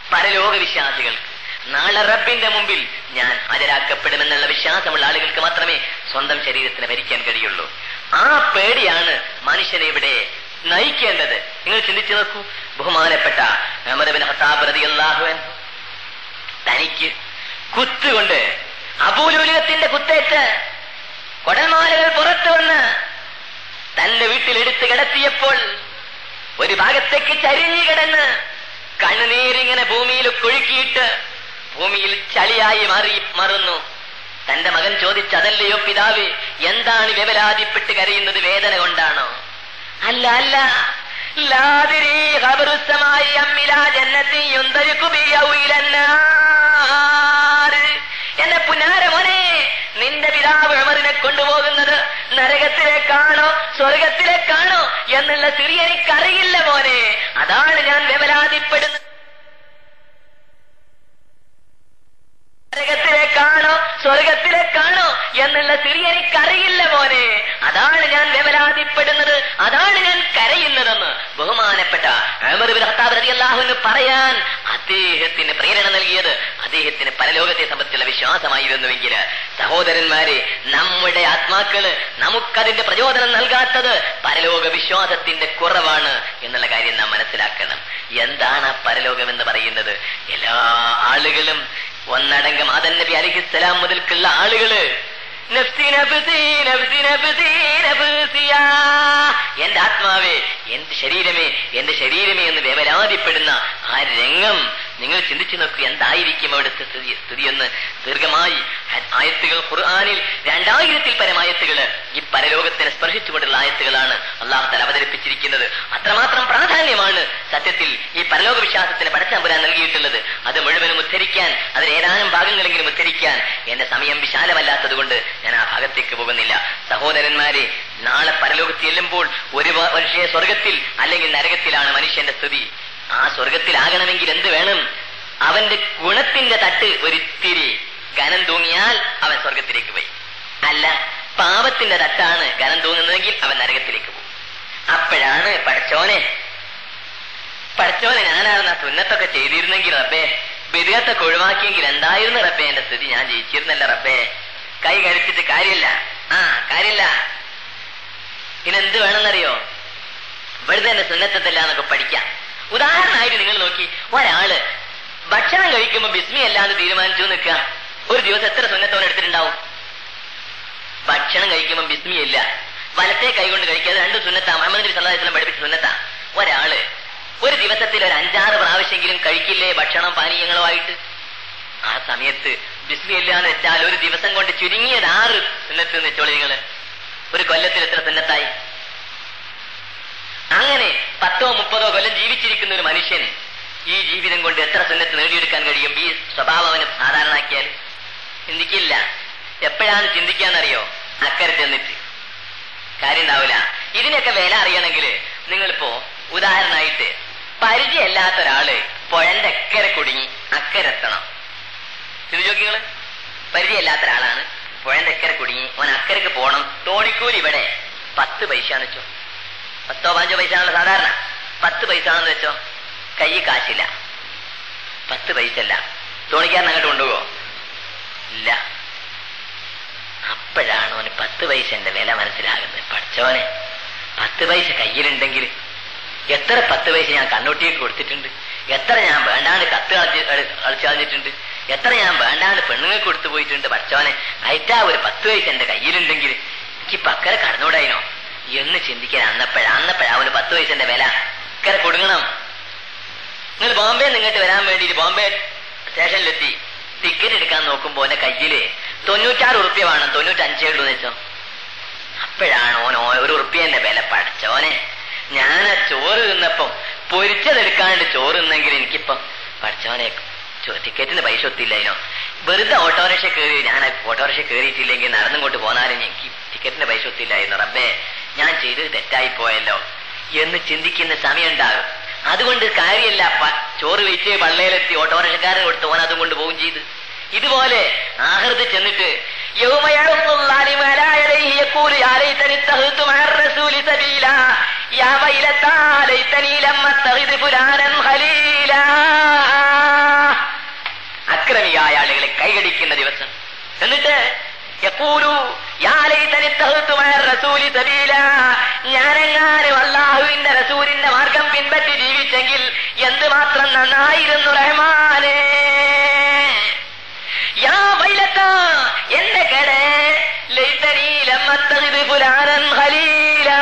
B: പരലോക വിശ്വാസികൾക്ക് നാളെ റബ്ബിന്റെ മുമ്പിൽ ഞാൻ ഹാജരാക്കപ്പെടുമെന്നുള്ള വിശ്വാസമുള്ള ആളുകൾക്ക് മാത്രമേ സ്വന്തം ശരീരത്തിനെ ഭരിക്കാൻ കഴിയുള്ളൂ ആ പേടിയാണ് മനുഷ്യനെ ഇവിടെ നയിക്കേണ്ടത് നിങ്ങൾ ചിന്തിച്ചു നോക്കൂ ബഹുമാനപ്പെട്ട അഹമ്മദ് ഹത്താബ് റളിയല്ലാഹു അൻഹു തനിക്ക് കുത്തുകൊണ്ട് അബൂലുലകത്തിന്റെ കുത്തേറ്റ് കൊടൽമാലകൾ പുറത്തു വന്ന് തന്റെ വീട്ടിൽ എടുത്തു കിടത്തിയപ്പോൾ ഒരു ഭാഗത്തേക്ക് ചരിഞ്ഞു കിടന്ന് കണ്ണുനീരിങ്ങനെ ഭൂമിയിൽ കൊഴുക്കിയിട്ട് ഭൂമിയിൽ ചളിയായി മാറി മറന്നു തന്റെ മകൻ ചോദിച്ചതല്ലയോ പിതാവ് എന്താണ് വ്യവലാതിപ്പെട്ട് കരയുന്നത് വേദന കൊണ്ടാണോ അല്ല അല്ല ലാതിരി ഖബറുസ്സമായി അമ്മിലാ ജന്നത്തി യുന്തരിക്കു ബിയൗ ഇലന്നാർ. എന്റെ പുന്നാര മോനെ നിന്റെ പിതാവ് ഉമറിനെ കൊണ്ടുപോകുന്നത് നരകത്തിലേക്കാണോ സ്വർഗത്തിലേക്കാണോ എന്നുള്ള സിറി എനിക്കറിയില്ല മോനെ അതാണ് ഞാൻ വ്യവലാതിപ്പെടുന്നത് നരകത്തിലേക്കാണോ സ്വർഗത്തിലേക്കാണോ എന്നുള്ള സ്ഥിതി എനിക്കറിയില്ല മോനെ അതാണ് ഞാൻ വ്യവലാതിപ്പെടുന്നത് അതാണ് ഞാൻ കരയുന്നതെന്ന് ബഹുമാനപ്പെട്ട ഉമർ ബിൻ ഖത്താബ് റളിയല്ലാഹു അൻഹു പറയാൻ അദ്ദേഹത്തിന് പ്രേരണ നൽകിയത് അദ്ദേഹത്തിന് പരലോകത്തെ സംബന്ധിച്ചുള്ള വിശ്വാസമായിരുന്നുവെങ്കിൽ സഹോദരന്മാരെ നമ്മുടെ ആത്മാക്കള് നമുക്കതിന്റെ പ്രചോദനം നൽകാത്തത് പരലോക വിശ്വാസത്തിന്റെ കുറവാണ് എന്നുള്ള കാര്യം നാം മനസ്സിലാക്കണം എന്താണ് ആ പരലോകം എന്ന് പറയുന്നത് എല്ലാ ആളുകളും ഒന്നടങ്കം ആദൻ നബി അലിഹിസ്സലാം മുതൽക്കുള്ള ആളുകള് നഫ്സി നഫ്സി നഫ്സി നഫ്സി നഫ്സിയാ. എന്റെ ആത്മാവേ എന്റെ ശരീരമേ എന്റെ ശരീരമേ എന്ന് വേവലാതിപ്പെടുന്ന ആ രംഗം നിങ്ങൾ ചിന്തിച്ചു നോക്കൂ എന്തായിരിക്കും അവിടുത്തെ സ്ഥിതി സ്ഥിതിയെന്ന് ദീർഘമായി ആയത്തുകൾ ഖുർആാനിൽ രണ്ടായിരത്തിൽ പരം ആയത്തുകൾ ഈ പരലോകത്തിനെ സ്പർശിച്ചുകൊണ്ടുള്ള ആയത്തുകളാണ് അള്ളാഹു തല അവതരിപ്പിച്ചിരിക്കുന്നത് അത്രമാത്രം പ്രാധാന്യമാണ് സത്യത്തിൽ ഈ പരലോക വിശ്വാസത്തിന് പടച്ചമ്പുരാൻ നൽകിയിട്ടുള്ളത് അത് മുഴുവനും ഉദ്ധരിക്കാൻ അതിൽ ഏതാനും ഭാഗങ്ങളെങ്കിലും ഉദ്ധരിക്കാൻ എന്റെ സമയം വിശാലമല്ലാത്തത് കൊണ്ട് ഞാൻ ആ ഭാഗത്തേക്ക് പോകുന്നില്ല സഹോദരന്മാരെ നാളെ പരലോകത്ത് ചെല്ലുമ്പോൾ ഒരു വ- മനുഷ്യ സ്വർഗത്തിൽ അല്ലെങ്കിൽ നരകത്തിലാണ് മനുഷ്യന്റെ സ്ഥിതി ആ സ്വർഗത്തിലാകണമെങ്കിൽ എന്ത് വേണം അവന്റെ ഗുണത്തിന്റെ തട്ട് ഒരിത്തിരി ഘനം തൂങ്ങിയാൽ അവൻ സ്വർഗത്തിലേക്ക് പോയി അല്ല പാപത്തിന്റെ തട്ടാണ് ഘനം തൂങ്ങുന്നതെങ്കിൽ അവൻ നരകത്തിലേക്ക് പോകും അപ്പോഴാണ് പഠിച്ചോനെ പഠിച്ചോനെ ഞാനാണ് ആ തുന്നത്തൊക്കെ ചെയ്തിരുന്നെങ്കിൽ റബ്ബേ ബിരുദത്തൊക്കെ ഒഴിവാക്കിയെങ്കിൽ എന്തായിരുന്നു റബ്ബേ എന്റെ സ്ഥിതി ഞാൻ ജയിച്ചിരുന്നല്ല റബ്ബേ കൈ കഴിച്ചിട്ട് കാര്യമില്ല ആ കാര്യമില്ല പിന്നെന്ത് വേണമെന്നറിയോ വെറുതെ എന്റെ സുന്നത്തല്ല എന്നൊക്കെ പഠിക്കാം ഉദാഹരണമായിട്ട് നിങ്ങൾ നോക്കി ഒരാള് ഭക്ഷണം കഴിക്കുമ്പോൾ ബിസ്മി അല്ലാന്ന് തീരുമാനിച്ചു നിൽക്കുക ഒരു ദിവസം എത്ര സുന്നത്തോനെ എടുത്തിട്ടുണ്ടാവും ഭക്ഷണം കഴിക്കുമ്പോൾ ബിസ്മി ഇല്ല വലത്തെ കൈ കൊണ്ട് കഴിക്കാതെ രണ്ട് സുന്നത്താ മുഹമ്മദ് നബി സല്ലല്ലാഹു അലൈഹി വസല്ലം പഠിപ്പിച്ച സുന്നത്താ ഒരാള് ഒരു ദിവസത്തിൽ ഒരു അഞ്ചാറ് പ്രാവശ്യെങ്കിലും കഴിക്കില്ലേ ഭക്ഷണം പാനീയങ്ങളോ ആയിട്ട് ആ സമയത്ത് ബിസ്മി ഇല്ല എന്ന് വെച്ചാൽ ഒരു ദിവസം കൊണ്ട് ചുരുങ്ങിയത് ആറ് സുന്നത്ത് എന്ന് വെച്ചോളൂ നിങ്ങള് ഒരു കൊല്ലത്തിൽ എത്ര സുന്നത്തായി അങ്ങനെ പത്തോ മുപ്പതോ കൊല്ലം ജീവിച്ചിരിക്കുന്ന ഒരു മനുഷ്യൻ ഈ ജീവിതം കൊണ്ട് എത്ര സുന്നത്ത് നേടിയെടുക്കാൻ കഴിയും ഈ സ്വഭാവം അവന് സാധാരണാക്കിയാൽ ചിന്തിക്കില്ല എപ്പോഴാണ് ചിന്തിക്കാന്നറിയോ അക്കരെ ചെന്നിട്ട് കാര്യം ഉണ്ടാവില്ല ഇതിനൊക്കെ വില അറിയണമെങ്കിൽ നിങ്ങളിപ്പോ ഉദാഹരണമായിട്ട് പരിചയമില്ലാത്ത ഒരാള് പുഴന്റെ അക്കരെ കുടുങ്ങി അക്കരെ എത്തണം ചിന്തിച്ചു നോക്കിങ്ങള് പരിചയമില്ലാത്ത ഒരാളാണ് പുഴന്റെ അക്കരെ കുടുങ്ങി ഓൻ അക്കരക്ക് പോണം തോണിക്കൂലി ഇവിടെ പത്ത് പൈസ എന്ന് വെച്ചോ പത്തോ പതിനഞ്ചോ പൈസ ആണല്ലോ സാധാരണ പത്ത് പൈസ ആണെന്ന് വെച്ചോ കൈ കാശില്ല പത്ത് പൈസ അല്ല തോണിക്കാരൻ അങ്ങോട്ട് കൊണ്ടുപോകോ ഇല്ല അപ്പോഴാണ് അവന് പത്ത് പൈസന്റെ വില മനസ്സിലാകുന്നത് പഠിച്ചവനെ പത്ത് പൈസ കയ്യിലുണ്ടെങ്കിൽ എത്ര പത്ത് പൈസ ഞാൻ കണ്ണൂട്ടിയൊക്കെ കൊടുത്തിട്ടുണ്ട് എത്ര ഞാൻ വേണ്ടാണ്ട് കത്ത് കളഞ്ഞ് കളിച്ചു കളഞ്ഞിട്ടുണ്ട് എത്ര ഞാൻ വേണ്ടാണ്ട് പെണ്ണുങ്ങൾക്ക് കൊടുത്തു പോയിട്ടുണ്ട് പഠിച്ചവനെ അയറ്റാ ഒരു പത്ത് പൈസ എന്റെ കയ്യിലുണ്ടെങ്കിൽ എനിക്ക് പക്കരെ കടന്നുകൂടായിനോ എന്ന് ചിന്തിക്കാൻ അന്നപ്പോഴാ അന്നപ്പോഴാ അവന് പത്ത് പൈസന്റെ വില ഇക്കരെ കൊടുക്കണം നിങ്ങൾ ബോംബെ നിങ്ങോട്ട് വരാൻ വേണ്ടിയിട്ട് ബോംബെ സ്റ്റേഷനിലെത്തി ടിക്കറ്റ് എടുക്കാൻ നോക്കുമ്പോ എന്റെ കയ്യില് തൊണ്ണൂറ്റാറ് ഉറുപ്പ്യ വേണം തൊണ്ണൂറ്റഞ്ചേ ഉള്ളൂ എന്ന് വെച്ചോ അപ്പോഴാണ് ഓൻ ഓ- ഒരു ഉറുപ്പ്യന്റെ വില പഠിച്ചോനെ ഞാൻ ആ ചോറ് തിന്നപ്പം പൊരിച്ചതെടുക്കാണ്ട് ചോറ് തിന്നെങ്കിൽ എനിക്കിപ്പം പഠിച്ചോനെ ചോ- ടിക്കറ്റിന് പൈസ ഒത്തില്ലായിനോ വെറുതെ ഓട്ടോറിക്ഷ കയറി ഞാൻ ആ ഓട്ടോറിക്ഷ കയറിയിട്ടില്ലെങ്കിൽ നടന്നുകൊണ്ട് പോന്നാലും എനിക്ക് ടിക്കറ്റിന് പൈസ ഒത്തില്ലായിരുന്നു റബ്ബേ ഞാൻ ചെയ്തത് തെറ്റായി പോയല്ലോ എന്ന് ചിന്തിക്കുന്ന സമയം ഉണ്ടാകും അതുകൊണ്ട് കാര്യമല്ല പ- ചോറ് വെച്ച് പള്ളയിലെത്തി ഓട്ടോറിക്ഷക്കാരൻ കൊടുത്ത് ഓൻ അതും കൊണ്ട് പോവുകയും ചെയ്ത് ഇതുപോലെ ആഹൃത് ചെന്നിട്ട് യൗമ യഅ്ളു الظالم على يديه يقول يا ليتني اتخذت مع الرسول سبيلا യാ വൈലത്താ ലൈതനീ ലം അത്തഖിദ് ഫുലാനൻ ഖലീലാ അക്രമിയായ ആളുകളെ കൈകടിക്കുന്ന ദിവസം എന്നിട്ട് യഖൂലു യാ ലൈതനി ഇത്തഖദ്തു മഅ റസൂലി സബീലാ ഞാനെങ്ങാനും അല്ലാഹുവിന്റെ റസൂലിന്റെ മാർഗം പിൻപറ്റി ജീവിച്ചെങ്കിൽ എന്തുമാത്രം നന്നായിരുന്നു റഹ്മാനേ യാ വൈലത്ത എന്റെ കടേ ലൈതനീ ലം അത്തഖിദ് ഫുലാനൻ ഖലീലാ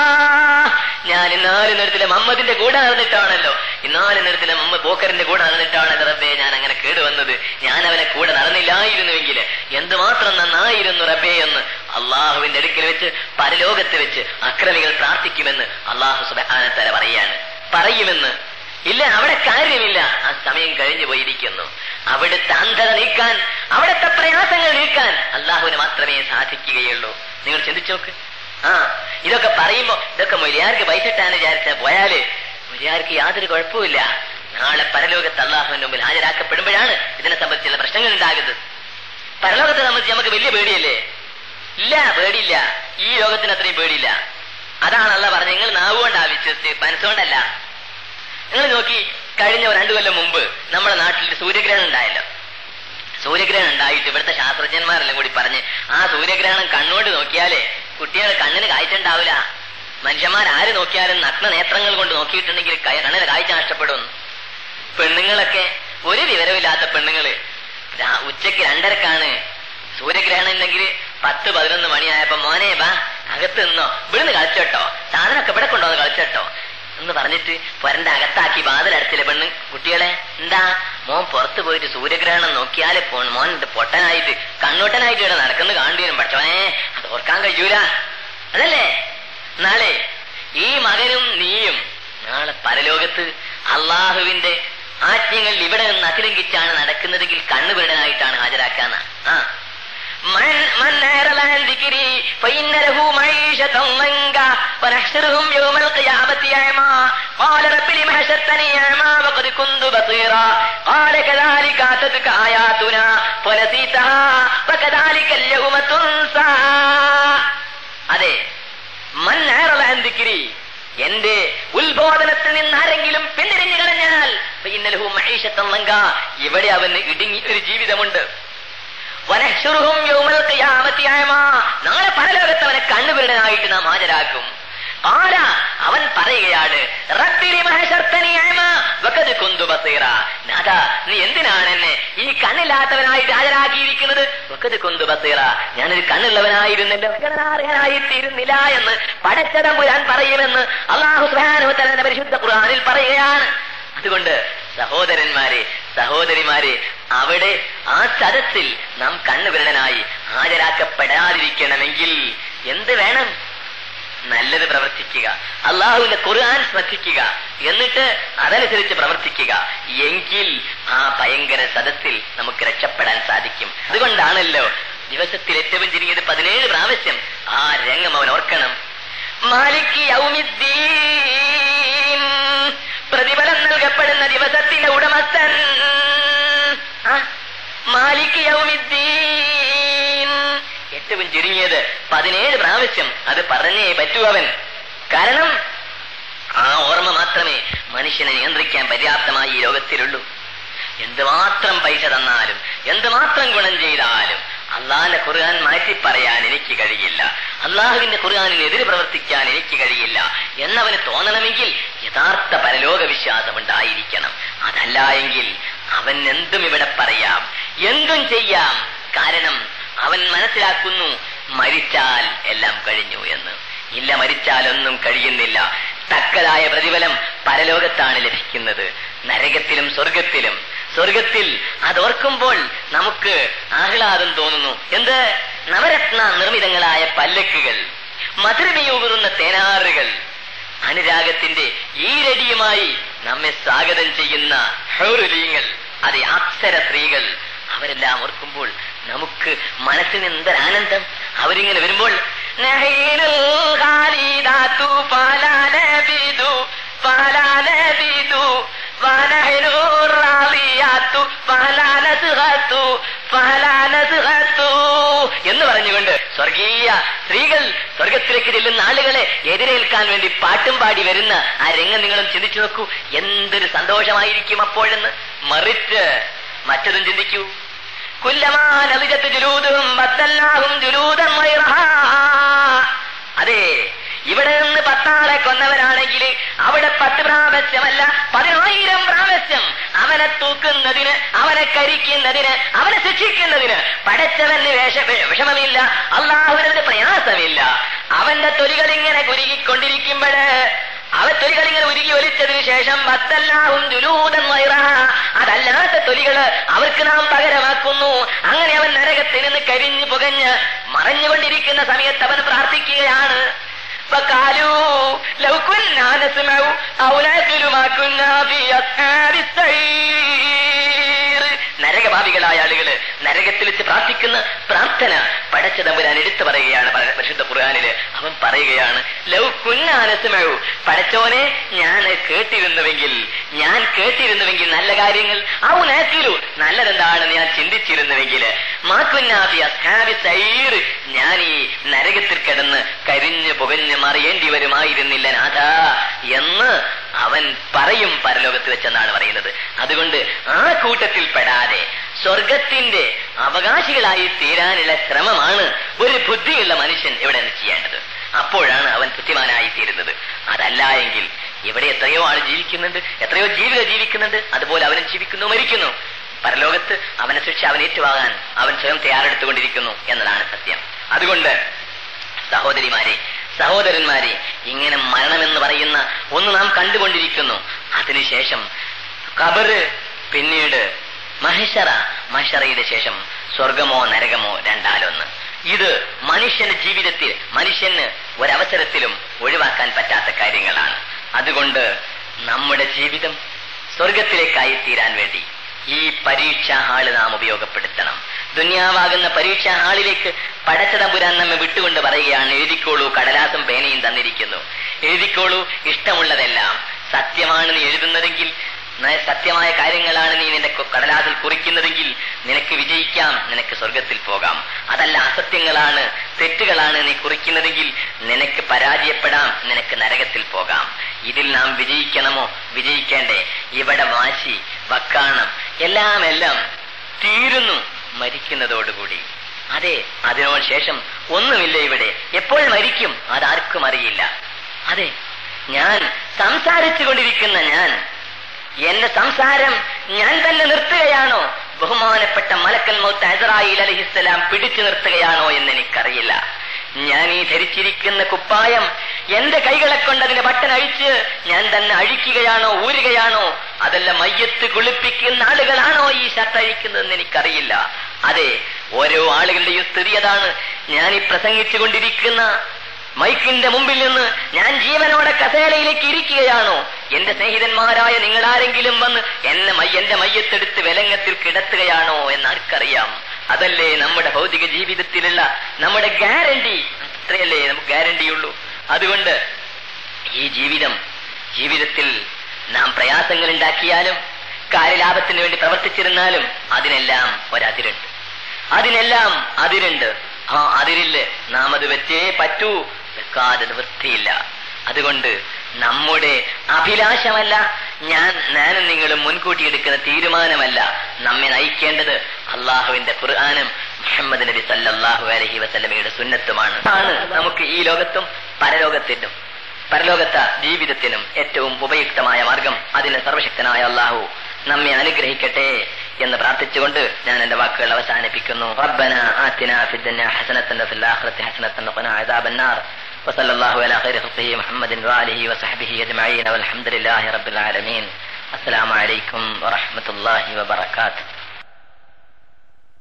B: ഞാൻ ഇന്നാല് നേരത്തിലെ മമ്മദിന്റെ കൂടെ നടന്നിട്ടാണല്ലോ ഇന്നാല് നേരത്തിലെ മമ്മ പോക്കറിന്റെ കൂടെ നടന്നിട്ടാണല്ലോ റബ്ബേ ഞാൻ അങ്ങനെ കേടുവന്നത് ഞാൻ അവനെ കൂടെ നടന്നില്ലായിരുന്നുവെങ്കിൽ എന്തുമാത്രം നന്നായിരുന്നു റബ്ബേ എന്ന് അള്ളാഹുവിന്റെ അടുക്കൽ വെച്ച് പരലോകത്ത് വെച്ച് അക്രമികൾ പ്രാർത്ഥിക്കുമെന്ന് അള്ളാഹു സുബാനത്തല പറയാണ് പറയുമെന്ന് ഇല്ല അവിടെ കാര്യമില്ല ആ സമയം കഴിഞ്ഞു പോയിരിക്കുന്നു അവിടുത്തെ അന്ധത നീക്കാൻ അവിടുത്തെ പ്രയാസങ്ങൾ നീക്കാൻ അള്ളാഹുവിന് മാത്രമേ സാധിക്കുകയുള്ളൂ നിങ്ങൾ ചിന്തിച്ചു നോക്ക് ആ ഇതൊക്കെ പറയുമ്പോ ഇതൊക്കെ മൊലിയാർക്ക് പൈസ ഇട്ടാന്ന് വിചാരിച്ച പോയാല് മൊലിയാർക്ക് യാതൊരു കുഴപ്പമില്ല നാളെ പരലോകത്ത് അള്ളാഹുവിന്റെ മുമ്പിൽ ഹാജരാക്കപ്പെടുമ്പോഴാണ് ഇതിനെ സംബന്ധിച്ചുള്ള പ്രശ്നങ്ങൾ ഉണ്ടാകുന്നത് പരലോകത്തെ സംബന്ധിച്ച് നമുക്ക് വലിയ പേടിയല്ലേ ഇല്ല പേടിയില്ല ഈ ലോകത്തിന് അത്രയും പേടിയില്ല അതാണ് അല്ല പറഞ്ഞത് നിങ്ങൾ നാവുകൊണ്ടാ വിശ്വസിച്ച് മനസ്സുകൊണ്ടല്ല നിങ്ങൾ നോക്കി കഴിഞ്ഞ രണ്ടു കൊല്ലം മുമ്പ് നമ്മുടെ നാട്ടിൽ ഒരു സൂര്യഗ്രഹണം ഉണ്ടായല്ലോ സൂര്യഗ്രഹണം ഉണ്ടായിട്ട് ഇവിടുത്തെ ശാസ്ത്രജ്ഞന്മാരെല്ലാം കൂടി പറഞ്ഞ് ആ സൂര്യഗ്രഹണം കണ്ണുകൊണ്ട് നോക്കിയാലേ കുട്ടികൾ കണ്ണിന് കാഴ്ച ഉണ്ടാവില്ല മനുഷ്യന്മാർ ആര് നോക്കിയാലും നഗ്ന നേത്രങ്ങൾ കൊണ്ട് നോക്കിയിട്ടുണ്ടെങ്കിൽ കൈ- കണ്ണിന് കാഴ്ച നഷ്ടപ്പെടും പെണ്ണുങ്ങളൊക്കെ ഒരു വിവരമില്ലാത്ത പെണ്ണുങ്ങള് രാ- ഉച്ചയ്ക്ക് രണ്ടരക്കാണ് സൂര്യഗ്രഹണം ഉണ്ടെങ്കിൽ പത്ത് പതിനൊന്ന് മണിയായപ്പോ മോനെ ബാ അകത്ത് നിന്നോ ഇവിടുന്ന് കളിച്ചോട്ടോ സാധനമൊക്കെ ഇവിടെ കൊണ്ടുവന്ന് കളിച്ചോട്ടോ എന്ന് പറഞ്ഞിട്ട് പൊരന്റെ അകത്താക്കി വാതിലടച്ചില്ല പെണ്ണ് കുട്ടികളെ എന്താ മോൻ പുറത്ത് പോയിട്ട് സൂര്യഗ്രഹണം നോക്കിയാല് പോ- മോൻ ഇത് പൊട്ടനായിട്ട് കണ്ണൂട്ടനായിട്ട് ഇവിടെ നടക്കുന്നു കാണേണ്ടി വരും പക്ഷോനെ അത് ഓർക്കാൻ കഴിയൂല അതല്ലേ നാളെ ഈ മകനും നീയും നാളെ പരലോകത്ത് അള്ളാഹുവിന്റെ ആജ്ഞകൾ ഇവിടെ നിന്ന് അതിലംഘിച്ചാണ് നടക്കുന്നതെങ്കിൽ കണ്ണുപീടനായിട്ടാണ് ഹാജരാക്കാന്ന ആ من من أعرض عن ذكري فإن له معيشة ضنكا ونحشرهم يوم القيامة أعمى قال رب لم حشرتني أعمى وقد كنت بصيرا قال كذلك أتتك آياتنا فنسيتها وكذلك اليوم تنسى അതെ മൻ അഅറദ അൻ ദിക്രി എന്റെ ഉത്ബോധനത്തിൽ നിന്ന് ആരെങ്കിലും പിന്തിരിഞ്ഞു കളഞ്ഞാൽ ഫഇന്നലഹു മഈശത്തൻ ലങ്കാ. ഇവിടെ അവന് ഇടുങ്ങി ഒരു ജീവിതമുണ്ട് വനഹ്ശുറുഹും യൗമൽ ഖിയാമത്തി അഅമാ. നാളെ പരലോകത്ത് അവനെ കണ്ണുപിരടനായിട്ട് നാം ഹാജരാക്കും ആല അവൻ പറയുകയാണ് റബ്ബിലി മഹശർത്തനി അഅമാ വഖദ് കുന്തു ബസീറ നാഥാ നീ എന്തിനാണ് എന്നെ ഈ കണ്ണില്ലാത്തവനായിട്ട് ഹാജരാക്കിയിരിക്കുന്നത് വഖദ് കുന്തു ബസീറ ഞാനൊരു കണ്ണുള്ളവനായിരുന്നല്ലോ കണ്ണാറിയനായി തീരുന്നില്ല എന്ന് പടച്ചതമ്പുരാൻ പറയുമെന്ന് അള്ളാഹു സുബ്ഹാനഹു വ തആല പരിശുദ്ധ ഖുർആനിൽ പറയുകയാണ് അതുകൊണ്ട് സഹോദരന്മാരെ സഹോദരിമാരെ അവിടെ ആ സദസ്സിൽ നാം കണ്ണുവിരടനായി ഹാജരാക്കപ്പെടാതിരിക്കണമെങ്കിൽ എന്ത് വേണം നല്ലത് പ്രവർത്തിക്കുക അള്ളാഹുവിന്റെ ഖുർആൻ ശ്രദ്ധിക്കുക എന്നിട്ട് അതനുസരിച്ച് പ്രവർത്തിക്കുക എങ്കിൽ ആ ഭയങ്കര സദസ്സിൽ നമുക്ക് രക്ഷപ്പെടാൻ സാധിക്കും അതുകൊണ്ടാണല്ലോ ദിവസത്തിൽ ഏറ്റവും ചുരുങ്ങിയത് പതിനേഴ് പ്രാവശ്യം ആ രംഗം അവൻ ഓർക്കണം മാലിക് യൗമിദ്ദീൻ പ്രതിഫലം നൽകപ്പെടുന്ന ദിവസത്തിന്റെ ഉടമസ്ഥൻ ആ, മാലിക് യൗമിദ്ദീൻ ഏറ്റവും ചുരുങ്ങിയത് പതിനേഴ് പ്രാവശ്യം അത് പറഞ്ഞേ പറ്റൂ അവൻ കാരണം ആ ഓർമ്മ മാത്രമേ മനുഷ്യനെ നിയന്ത്രിക്കാൻ പര്യാപ്തമായി ഈ ലോകത്തിലുള്ളൂ എന്തുമാത്രം പൈസ തന്നാലും എന്തുമാത്രം ഗുണം ചെയ്താലും അള്ളാഹിന്റെ ഖുർആൻ മാറ്റി പറയാൻ എനിക്ക് കഴിയില്ല അള്ളാഹുവിന്റെ ഖുർആാനിനെതിരെ പ്രവർത്തിക്കാൻ എനിക്ക് കഴിയില്ല എന്നവന് തോന്നണമെങ്കിൽ യഥാർത്ഥ പരലോക വിശ്വാസം ഉണ്ടായിരിക്കണം അതല്ല എങ്കിൽ അവൻ എന്തും ഇവിടെ പറയാം എന്തും ചെയ്യാം കാരണം അവൻ മനസ്സിലാക്കുന്നു മരിച്ചാൽ എല്ലാം കഴിഞ്ഞു എന്ന് ഇല്ല മരിച്ചാലൊന്നും കഴിയുന്നില്ല തക്കതായ പ്രതിഫലം പരലോകത്താണ് ലഭിക്കുന്നത് നരകത്തിലും സ്വർഗത്തിലും സ്വർഗത്തിൽ അതോർക്കുമ്പോൾ നമുക്ക് ആഹ്ലാദം തോന്നുന്നു എന്ത് നവരത്ന നിർമ്മിതങ്ങളായ പല്ലക്കുകൾ മധുരമയൂകുന്ന തേനാറുകൾ അനുരാഗത്തിന്റെ ഈരടിയുമായി നമ്മെ സ്വാഗതം ചെയ്യുന്ന ഹൗറുലീങ്ങൾ അത് അപ്സര സ്ത്രീകൾ അവരെല്ലാം ഓർക്കുമ്പോൾ നമുക്ക് മനസ്സിന് എന്തൊരാനന്ദം അവരിങ്ങനെ വരുമ്പോൾ നഹീനുൽ ഖാലിദാത്തു ഫലാനബിദു ഫലാനബിദു വനഹ്നു റാളിയാത്തു ഫലാനസ്ഗത്തു ഫലാനസ്ഗത്തു എന്ന് പറഞ്ഞുകൊണ്ട് സ്വർഗീയ സ്ത്രീകൾ സ്വർഗത്തിലേക്ക് ചെല്ലുന്ന ആളുകളെ എതിരേൽക്കാൻ വേണ്ടി പാട്ടും പാടി വരുന്ന ആ രംഗം നിങ്ങളും ചിന്തിച്ചു നോക്കൂ എന്തൊരു സന്തോഷമായിരിക്കും അപ്പോഴെന്ന് മറിച്ച് മറ്റതും ചിന്തിക്കൂ കുല്ലമാനവിജത്ത് ജുലൂദും ബത്തല്ലാഹും ജുലൂദം വൈറഹാ. അതെ ഇവിടെ നിന്ന് പത്താളെ കൊന്നവരാണെങ്കിൽ അവിടെ പത്ത് പ്രാവശ്യമല്ല പതിനായിരം പ്രാവശ്യം അവനെ തൂക്കുന്നതിന് അവനെ കരിക്കുന്നതിന് അവനെ ശിക്ഷിക്കുന്നതിന് പടച്ചവന് വേഷ വിഷമമില്ല അള്ളാഹുവിനൊരു പ്രയാസമില്ല അവന്റെ തൊലികൾ ഇങ്ങനെ കുരുകിക്കൊണ്ടിരിക്കുമ്പോൾ അവ തൊലികൾ ഇങ്ങനെ ഉരുകി ഒലിച്ചതിന് ശേഷം ബത്തല്ലാഹും ജുലൂദൻ വൈറഹ. അതല്ലാത്ത തൊലികള് അവർക്ക് നാം പകരമാക്കുന്നു അങ്ങനെ അവൻ നരകത്തിൽ നിന്ന് കരിഞ്ഞു പുകഞ്ഞ് മറഞ്ഞുകൊണ്ടിരിക്കുന്ന സമയത്ത് അവൻ പ്രാർത്ഥിക്കുകയാണ് فقالوا لو كنا نسمع أو نعقل ما كنا في أصحاب السعير നരകഭാവികളായ ആളുകള് നരകത്തിൽ വെച്ച് പ്രാർത്ഥിക്കുന്ന പ്രാർത്ഥന പടച്ച തമ്പുരാൻ എടുത്തു പറയുകയാണ് പ- പരിശുദ്ധ ഖുർആാനില് അവൻ പറയുകയാണ് ലൗ കുന്നാനസമഴു പടച്ചോനെ ഞാൻ കേട്ടിരുന്നുവെങ്കിൽ ഞാൻ കേട്ടിരുന്നുവെങ്കിൽ നല്ല കാര്യങ്ങൾ ഔ നാക്കിലു നല്ലതെന്താണെന്ന് ഞാൻ ചിന്തിച്ചിരുന്നുവെങ്കിൽ മാക്കുന്നാഫി അസ്ഹാബി സൈർ ഞാൻ ഈ നരകത്തിൽ കിടന്ന് കരിഞ്ഞു പുകഞ്ഞു മറിയേണ്ടി വരുമായിരുന്നില്ല നാഥ എന്ന് അവൻ പറയും പരലോകത്ത് വെച്ചെന്നാണ് പറയുന്നത് അതുകൊണ്ട് ആ കൂട്ടത്തിൽ പെടാതെ സ്വർഗത്തിന്റെ അവകാശികളായി തീരാനുള്ള ശ്രമമാണ് ഒരു ബുദ്ധിയുള്ള മനുഷ്യൻ ഇവിടെ നിന്ന് ചെയ്യേണ്ടത് അപ്പോഴാണ് അവൻ ബുദ്ധിമാനായി തീരുന്നത് അതല്ല എങ്കിൽ ഇവിടെ എത്രയോ ആൾ ജീവിക്കുന്നുണ്ട് എത്രയോ ജീവികൾ ജീവിക്കുന്നുണ്ട് അതുപോലെ അവനും ജീവിക്കുന്നു മരിക്കുന്നു പരലോകത്ത് അവനെ ശിക്ഷ അവൻ ഏറ്റുവാകാൻ അവൻ സ്വയം തയ്യാറെടുത്തുകൊണ്ടിരിക്കുന്നു എന്നതാണ് സത്യം അതുകൊണ്ട് സഹോദരിമാരെ സഹോദരന്മാരെ ഇങ്ങനെ മരണമെന്ന് പറയുന്ന ഒന്ന് നാം കണ്ടുകൊണ്ടിരിക്കുന്നു അതിനുശേഷം കബറ് പിന്നീട് മഹിഷറ മഹിഷറയുടെ ശേഷം സ്വർഗമോ നരകമോ രണ്ടാലൊന്ന് ഇത് മനുഷ്യന്റെ ജീവിതത്തിൽ മനുഷ്യന് ഒരവസരത്തിലും ഒഴിവാക്കാൻ പറ്റാത്ത കാര്യങ്ങളാണ് അതുകൊണ്ട് നമ്മുടെ ജീവിതം സ്വർഗത്തിലേക്കായി തീരാൻ വേണ്ടി ഈ പരീക്ഷാ ഹാള് നാം ഉപയോഗപ്പെടുത്തണം ദുന്യാവാകുന്ന പരീക്ഷാ ഹാളിലേക്ക് പടച്ചതമ്പുരാൻ നമ്മെ വിട്ടുകൊണ്ട് പറയുകയാണ് എഴുതിക്കോളൂ കടലാസും പേനയും തന്നിരിക്കുന്നു എഴുതിക്കോളൂ ഇഷ്ടമുള്ളതെല്ലാം സത്യമാണ് നീ എഴുതുന്നതെങ്കിൽ ന- സത്യമായ കാര്യങ്ങളാണ് നീ നിന്റെ കൊ- കടലാസിൽ കുറിക്കുന്നതെങ്കിൽ നിനക്ക് വിജയിക്കാം നിനക്ക് സ്വർഗത്തിൽ പോകാം അതല്ല അസത്യങ്ങളാണ് തെറ്റുകളാണ് നീ കുറിക്കുന്നതെങ്കിൽ നിനക്ക് പരാജയപ്പെടാം നിനക്ക് നരകത്തിൽ പോകാം ഇതിൽ നാം വിജയിക്കണമോ വിജയിക്കേണ്ടേ ഇവിടെ വാശി വക്കാണം എല്ലാം എല്ലാം തീരുന്നു മരിക്കുന്നതോടുകൂടി അതെ അതിനോട് ശേഷം ഒന്നുമില്ല ഇവിടെ എപ്പോൾ മരിക്കും അതാർക്കും അറിയില്ല അതെ ഞാൻ സംസാരിച്ചു കൊണ്ടിരിക്കുന്ന ഞാൻ എന്റെ സംസാരം ഞാൻ തന്നെ നിർത്തുകയാണോ ബഹുമാനപ്പെട്ട മലക്കൽ മൗത്ത് അസറായിൽ അലഹിസ്സലാം പിടിച്ചു നിർത്തുകയാണോ എന്ന് എനിക്കറിയില്ല ഞാൻ ഈ ധരിച്ചിരിക്കുന്ന കുപ്പായം എന്റെ കൈകളെ കൊണ്ട് അതിന്റെ ബട്ടൺ അഴിച്ച് ഞാൻ തന്നെ അഴിക്കുകയാണോ ഊരുകയാണോ അതല്ല മയ്യത്ത് കുളിപ്പിക്കുന്ന ആളുകളാണോ ഈ ഷർട്ട് അഴിക്കുന്നതെന്ന് എനിക്കറിയില്ല അതെ ഓരോ ആളുകളുടെയും സ്ഥിതി അതാണ് ഞാൻ ഈ പ്രസംഗിച്ചു കൊണ്ടിരിക്കുന്ന മൈക്കിന്റെ മുമ്പിൽ നിന്ന് ഞാൻ ജീവനോടെ കസേരയിലേക്ക് ഇരിക്കുകയാണോ എന്റെ സ്നേഹിതന്മാരായ നിങ്ങൾ ആരെങ്കിലും വന്ന് എന്നെ മയ്യ- എന്റെ മയ്യത്തെടുത്ത് വിലങ്ങത്തിൽ കിടത്തുകയാണോ എന്ന് ആർക്കറിയാം അതല്ലേ നമ്മുടെ ഭൗതിക ജീവിതത്തിലുള്ള നമ്മുടെ ഗ്യാരണ്ടി അത്രയല്ലേ നമുക്ക് ഗ്യാരണ്ടിയുള്ളൂ അതുകൊണ്ട് ഈ ജീവിതം ജീവിതത്തിൽ നാം പ്രയാസങ്ങൾ ഉണ്ടാക്കിയാലും കാര്യലാഭത്തിന് വേണ്ടി പ്രവർത്തിച്ചിരുന്നാലും അതിനെല്ലാം ഒരതിരുണ്ട് അതിനെല്ലാം അതിരുണ്ട് ആ അതിരില് നാം അത് വെച്ചേ പറ്റൂ വെക്കാതെ നിവൃത്തിയില്ല അതുകൊണ്ട് നമ്മുടെ അഭിലാഷമല്ല ഞാൻ ഞാനും നിങ്ങളും മുൻകൂട്ടി എടുക്കുന്ന തീരുമാനമല്ല നമ്മെ നയിക്കേണ്ടത് അള്ളാഹുവിന്റെ ഖുർആാനും മുഹമ്മദ് നബി സല്ലല്ലാഹു അലൈഹി വസല്ലമയുടെ സുന്നത്തുമാണ് ആണ് നമുക്ക് ഈ ലോകത്തും പരലോകത്തിനും പരലോകത്ത ജീവിതത്തിനും ഏറ്റവും ഉപയുക്തമായ മാർഗം അതിന് സർവശക്തനായ അള്ളാഹു നമ്മെ അനുഗ്രഹിക്കട്ടെ എന്ന് പ്രാർത്ഥിച്ചുകൊണ്ട് ഞാൻ എന്റെ വാക്കുകൾ അവസാനിപ്പിക്കുന്നു റബ്ബന ആതിന ഫിദ്ദുനിയ ഹസനത്തൻ വഫിൽ ആഖിറതി ഹസനത്തൻ വഖിന അദാബന്നാർ وصلى الله على خير خلقه محمد وآله وصحبه أجمعين والحمد لله رب العالمين السلام عليكم ورحمة الله وبركاته